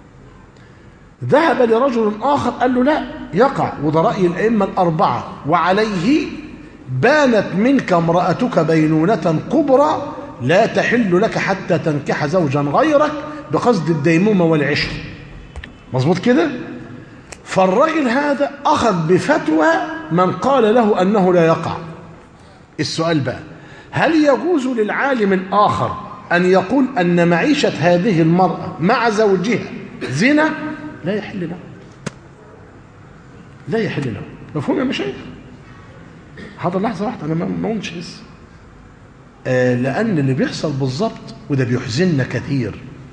ذهب لرجل آخر قال له لا يقع وده رأي الأئمة الأربعة وعليه بانت منك امرأتك بينونة كبرى لا تحل لك حتى تنكح زوجا غيرك بقصد الديمومة والعشر مظبوط كده فالرجل هذا أخذ بفتوى من قال له أنه لا يقع السؤال بقى هل يجوز للعالم الآخر أن يقول أن معيشة هذه المرأة مع زوجها زنا لا يحل له لا يحل له مفهوم يا مشايخ حاضر لحظة واحدة أنا ما قلتش لسه آه لأن اللي بيحصل بالظبط وده بيحزننا كثير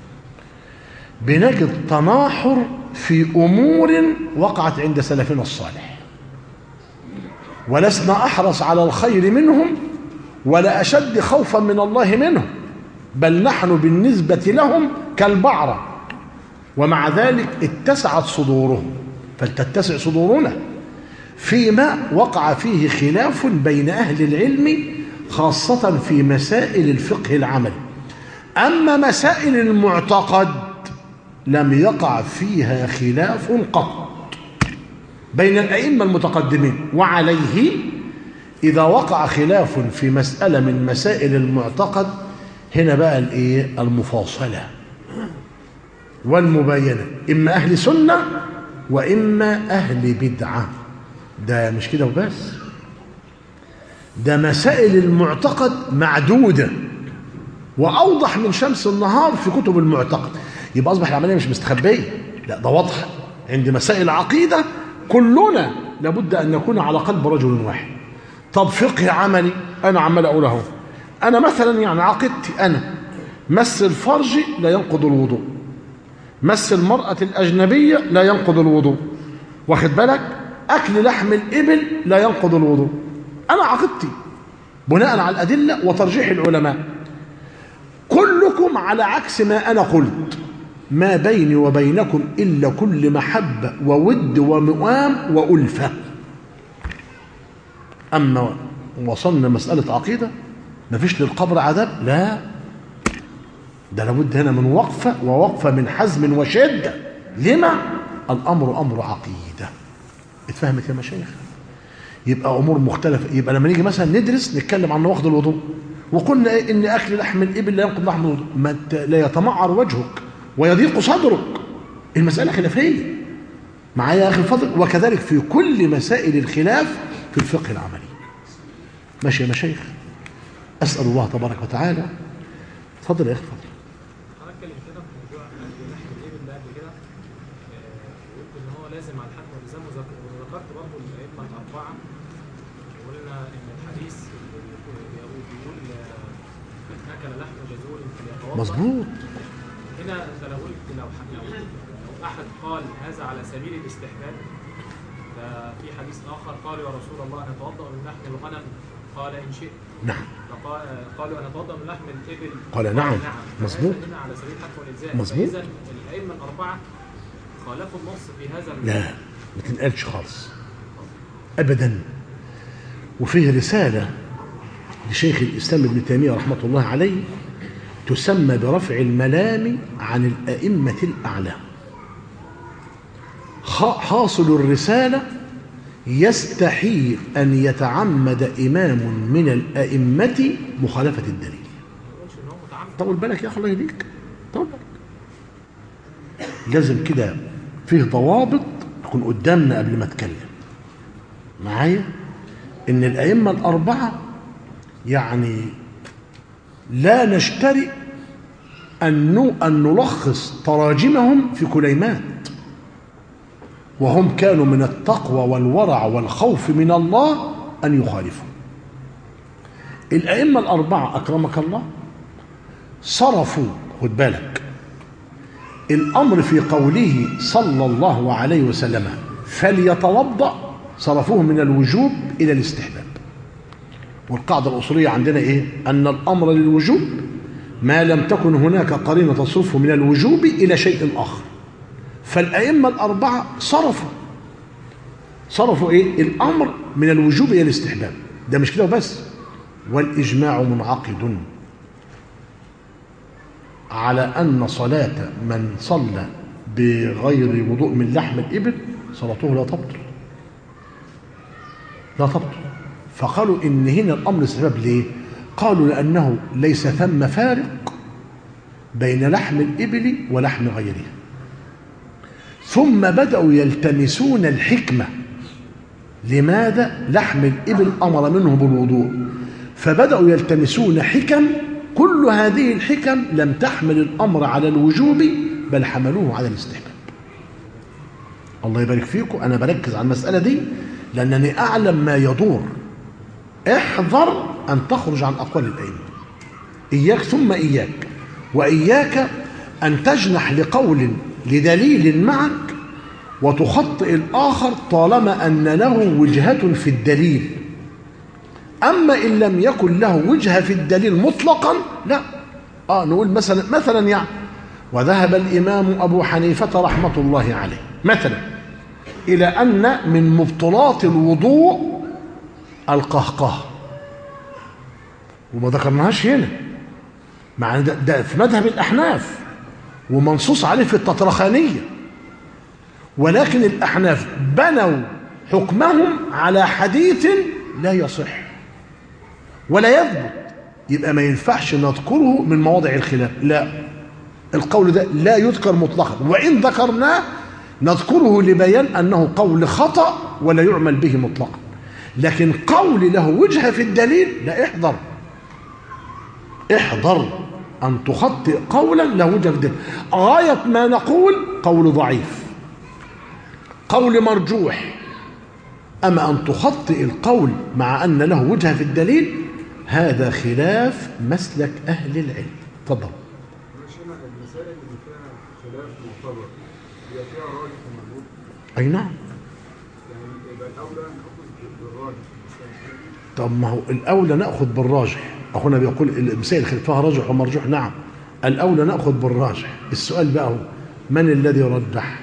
بنجد تناحر في أمور وقعت عند سلفنا الصالح ولسنا أحرص على الخير منهم ولا أشد خوفا من الله منهم بل نحن بالنسبة لهم كالبعرة ومع ذلك اتسعت صدورهم فلتتسع صدورنا فيما وقع فيه خلاف بين أهل العلم خاصة في مسائل الفقه العملي أما مسائل المعتقد لم يقع فيها خلاف قط بين الأئمة المتقدمين وعليه إذا وقع خلاف في مسألة من مسائل المعتقد هنا بقى الإيه المفاصلة والمباينة إما أهل سنة وإما أهل بدعة ده مش كده وبس ده مسائل المعتقد معدودة وأوضح من شمس النهار في كتب المعتقد يبقى أصبح العملية مش مستخبية لا ده واضح عند مسائل عقيدة كلنا لابد أن نكون على قلب رجل واحد طب فقه عملي أنا عمال أقول أهو أنا مثلا يعني عقيدتي أنا مس الفرج لا ينقض الوضوء مس المرأة الأجنبية لا ينقض الوضوء واخد بالك أكل لحم الإبل لا ينقض الوضوء أنا عقيدتي بناء على الأدلة وترجيح العلماء كلكم على عكس ما أنا قلت ما بيني وبينكم إلا كل محبة وود ومؤام وألفة أما وصلنا مسألة عقيدة ما فيش للقبر عذاب لا ده لابد هنا من وقفة ووقفة من حزم وشدة لما الأمر أمر عقيدة اتفهمت يا مشايخ يبقى أمور مختلفة يبقى لما نيجي مثلا ندرس نتكلم عن نواقض الوضوء وقلنا إيه إن أكل لحم الإبل لا ينقض لحم الوضوء ما ت- لا يتمعر وجهك ويضيق صدرك المسألة خلافية معايا يا أخي الفضل وكذلك في كل مسائل الخلاف في الفقه العملي ماشي يا مشايخ أسأل الله تبارك وتعالى اتفضل يا أخي اتفضل
هنتكلم كده في موضوع لحم الابل ده قبل كده آه، وقلت ان هو لازم على الحق والالزام وذك- وذكرت برضه الائمه الاربعه وقلنا ان الحديث اللي بيقول بيقول آه، من اكل لحم جزور فليتوضا
مظبوط
هنا انت لو قلت لو ح- لو لو احد قال هذا على سبيل الاستحباب ففي حديث اخر قالوا يا رسول الله نتوضا من لحم الغنم قال ان شئت
نعم
فقال- قالوا أنتوضأ من لحم الإبل
قال نعم. مظبوط.
فهذا هنا على سبيل الحق والإلزام
مظبوط.
فإذا الأئمة الأربعة خالفوا النص في هذا
لا ما تنقلش خالص ابدا وفيه رساله لشيخ الاسلام ابن تيميه رحمه الله عليه تسمى برفع الملام عن الائمه الاعلام خ- حاصل الرساله يستحيل ان يتعمد امام من الائمه مخالفه الدليل
ما يقولش إن هو متعمد
طول بالك يا اخي الله يهديك طول بالك لازم كده فيه ضوابط تكون قدامنا قبل ما اتكلم معايا ان الائمه الاربعه يعني لا نشتري ان نو- ان نلخص تراجمهم في كليمات وهم كانوا من التقوى والورع والخوف من الله ان يخالفوا الائمه الاربعه اكرمك الله صرفوا خد بالك الامر في قوله صلى الله عليه وسلم فليتوضا صرفوه من الوجوب الى الاستحباب والقاعده الاصوليه عندنا ايه ان الامر للوجوب ما لم تكن هناك قرينه تصرفه من الوجوب الى شيء اخر فالائمه الاربعه صرفوا صرفوا ايه الامر من الوجوب الى الاستحباب ده مش كده وبس والاجماع منعقد على أن صلاة من صلى بغير وضوء من لحم الإبل صلاته لا تبطل لا تبطل فقالوا إن هنا الأمر سبب ليه قالوا لأنه ليس ثم فارق بين لحم الإبل ولحم غيرها ثم بدأوا يلتمسون الحكمة لماذا لحم الإبل أمر منه بالوضوء فبدأوا يلتمسون حكم كل هذه الحكم لم تحمل الأمر على الوجوب بل حملوه على الاستحباب الله يبارك فيكم أنا بركز على المسألة دي لأنني أعلم ما يدور احذر أن تخرج عن أقوال الأئمة إياك ثم إياك وإياك أن تجنح لقول لدليل معك وتخطئ الآخر طالما أن له وجهة في الدليل أما إن لم يكن له وجهة في الدليل مطلقا لا آه نقول مثلا مثلا يعني وذهب الإمام أبو حنيفة رحمة الله عليه مثلا إلى أن من مبطلات الوضوء القهقه وما ذكرناهاش هنا مع ده, ده في مذهب الأحناف ومنصوص عليه في التطرخانية ولكن الأحناف بنوا حكمهم على حديث لا يصح ولا يثبت يبقى ما ينفعش نذكره من مواضع الخلاف لا القول ده لا يذكر مطلقا وإن ذكرناه نذكره لبيان أنه قول خطأ ولا يعمل به مطلقا لكن قول له وجهة في الدليل لا احذر احذر أن تخطئ قولا له وجهة في الدليل غاية ما نقول قول ضعيف قول مرجوح أما أن تخطئ القول مع أن له وجهة في الدليل هذا خلاف مسلك أهل العلم تفضل
ماشي هنا المسائل اللي فيها خلاف معتبر هي فيها راجح ومردود
أي نعم
يعني يبقى الاولى ناخذ بالراجح
طب ما هو الأولى نأخذ بالراجح أخونا بيقول المسائل اللي فيها راجح ومرجوح نعم الأولى نأخذ بالراجح السؤال بقى هو من الذي رجح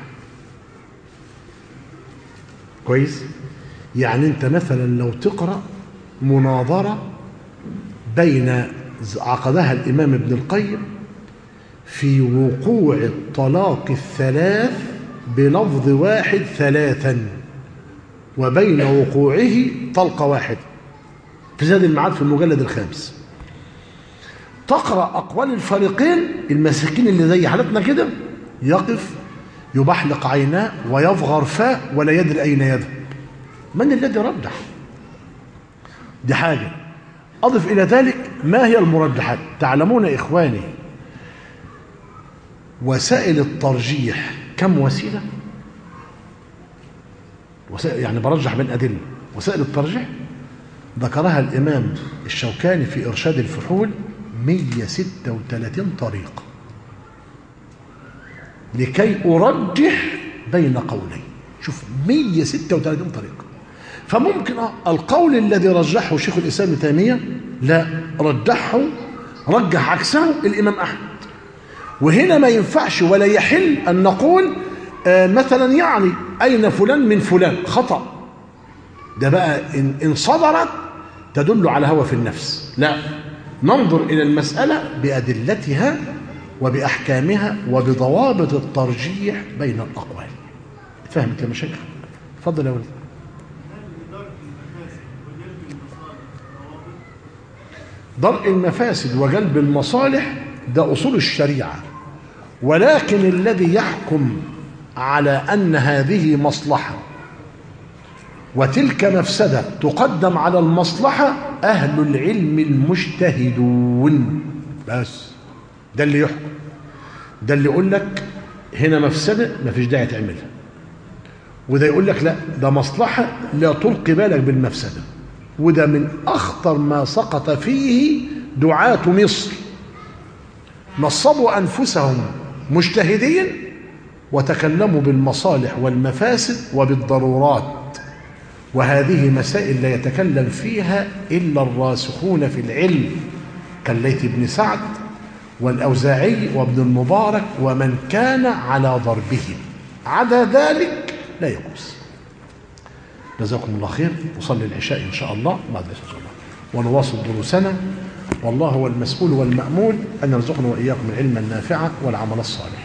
كويس يعني انت مثلا لو تقرا مناظره بين عقدها الامام ابن القيم في وقوع الطلاق الثلاث بلفظ واحد ثلاثا وبين وقوعه طلقه واحده في زاد المعاد في المجلد الخامس تقرا اقوال الفريقين المساكين اللي زي حالتنا كده يقف يبحلق عيناه ويفغر فاه ولا يدري اين يذهب من الذي رجح دي حاجه اضف الى ذلك ما هي المرجحات تعلمون اخواني وسائل الترجيح كم وسيله وسائل يعني برجح بين ادله وسائل الترجيح ذكرها الامام الشوكاني في ارشاد الفحول 136 طريقه لكي ارجح بين قولين شوف 136 طريقه فممكن آه القول الذي رجحه شيخ الاسلام ابن تيميه لا رجحه رجح عكسه الامام احمد وهنا ما ينفعش ولا يحل ان نقول آه مثلا يعني اين فلان من فلان خطا ده بقى ان ان صدرت تدل على هوى في النفس لا ننظر الى المساله بادلتها وباحكامها وبضوابط الترجيح بين الاقوال فهمت يا مشايخ اتفضل يا ولد درء المفاسد وجلب المصالح ده اصول الشريعه ولكن الذي يحكم على ان هذه مصلحه وتلك مفسده تقدم على المصلحه اهل العلم المجتهدون بس ده اللي يحكم ده اللي يقول لك هنا مفسده مفيش داعي تعملها وده يقول لك لا ده مصلحه لا تلقي بالك بالمفسده وده من اخطر ما سقط فيه دعاة مصر نصبوا انفسهم مجتهدين وتكلموا بالمصالح والمفاسد وبالضرورات وهذه مسائل لا يتكلم فيها الا الراسخون في العلم كالليث بن سعد والاوزاعي وابن المبارك ومن كان على ضربهم عدا ذلك لا يجوز جزاكم الله خير وصلي العشاء ان شاء الله بعد العشاء ان شاء الله ونواصل دروسنا والله هو المسؤول والمأمول ان يرزقنا واياكم العلم النافع والعمل الصالح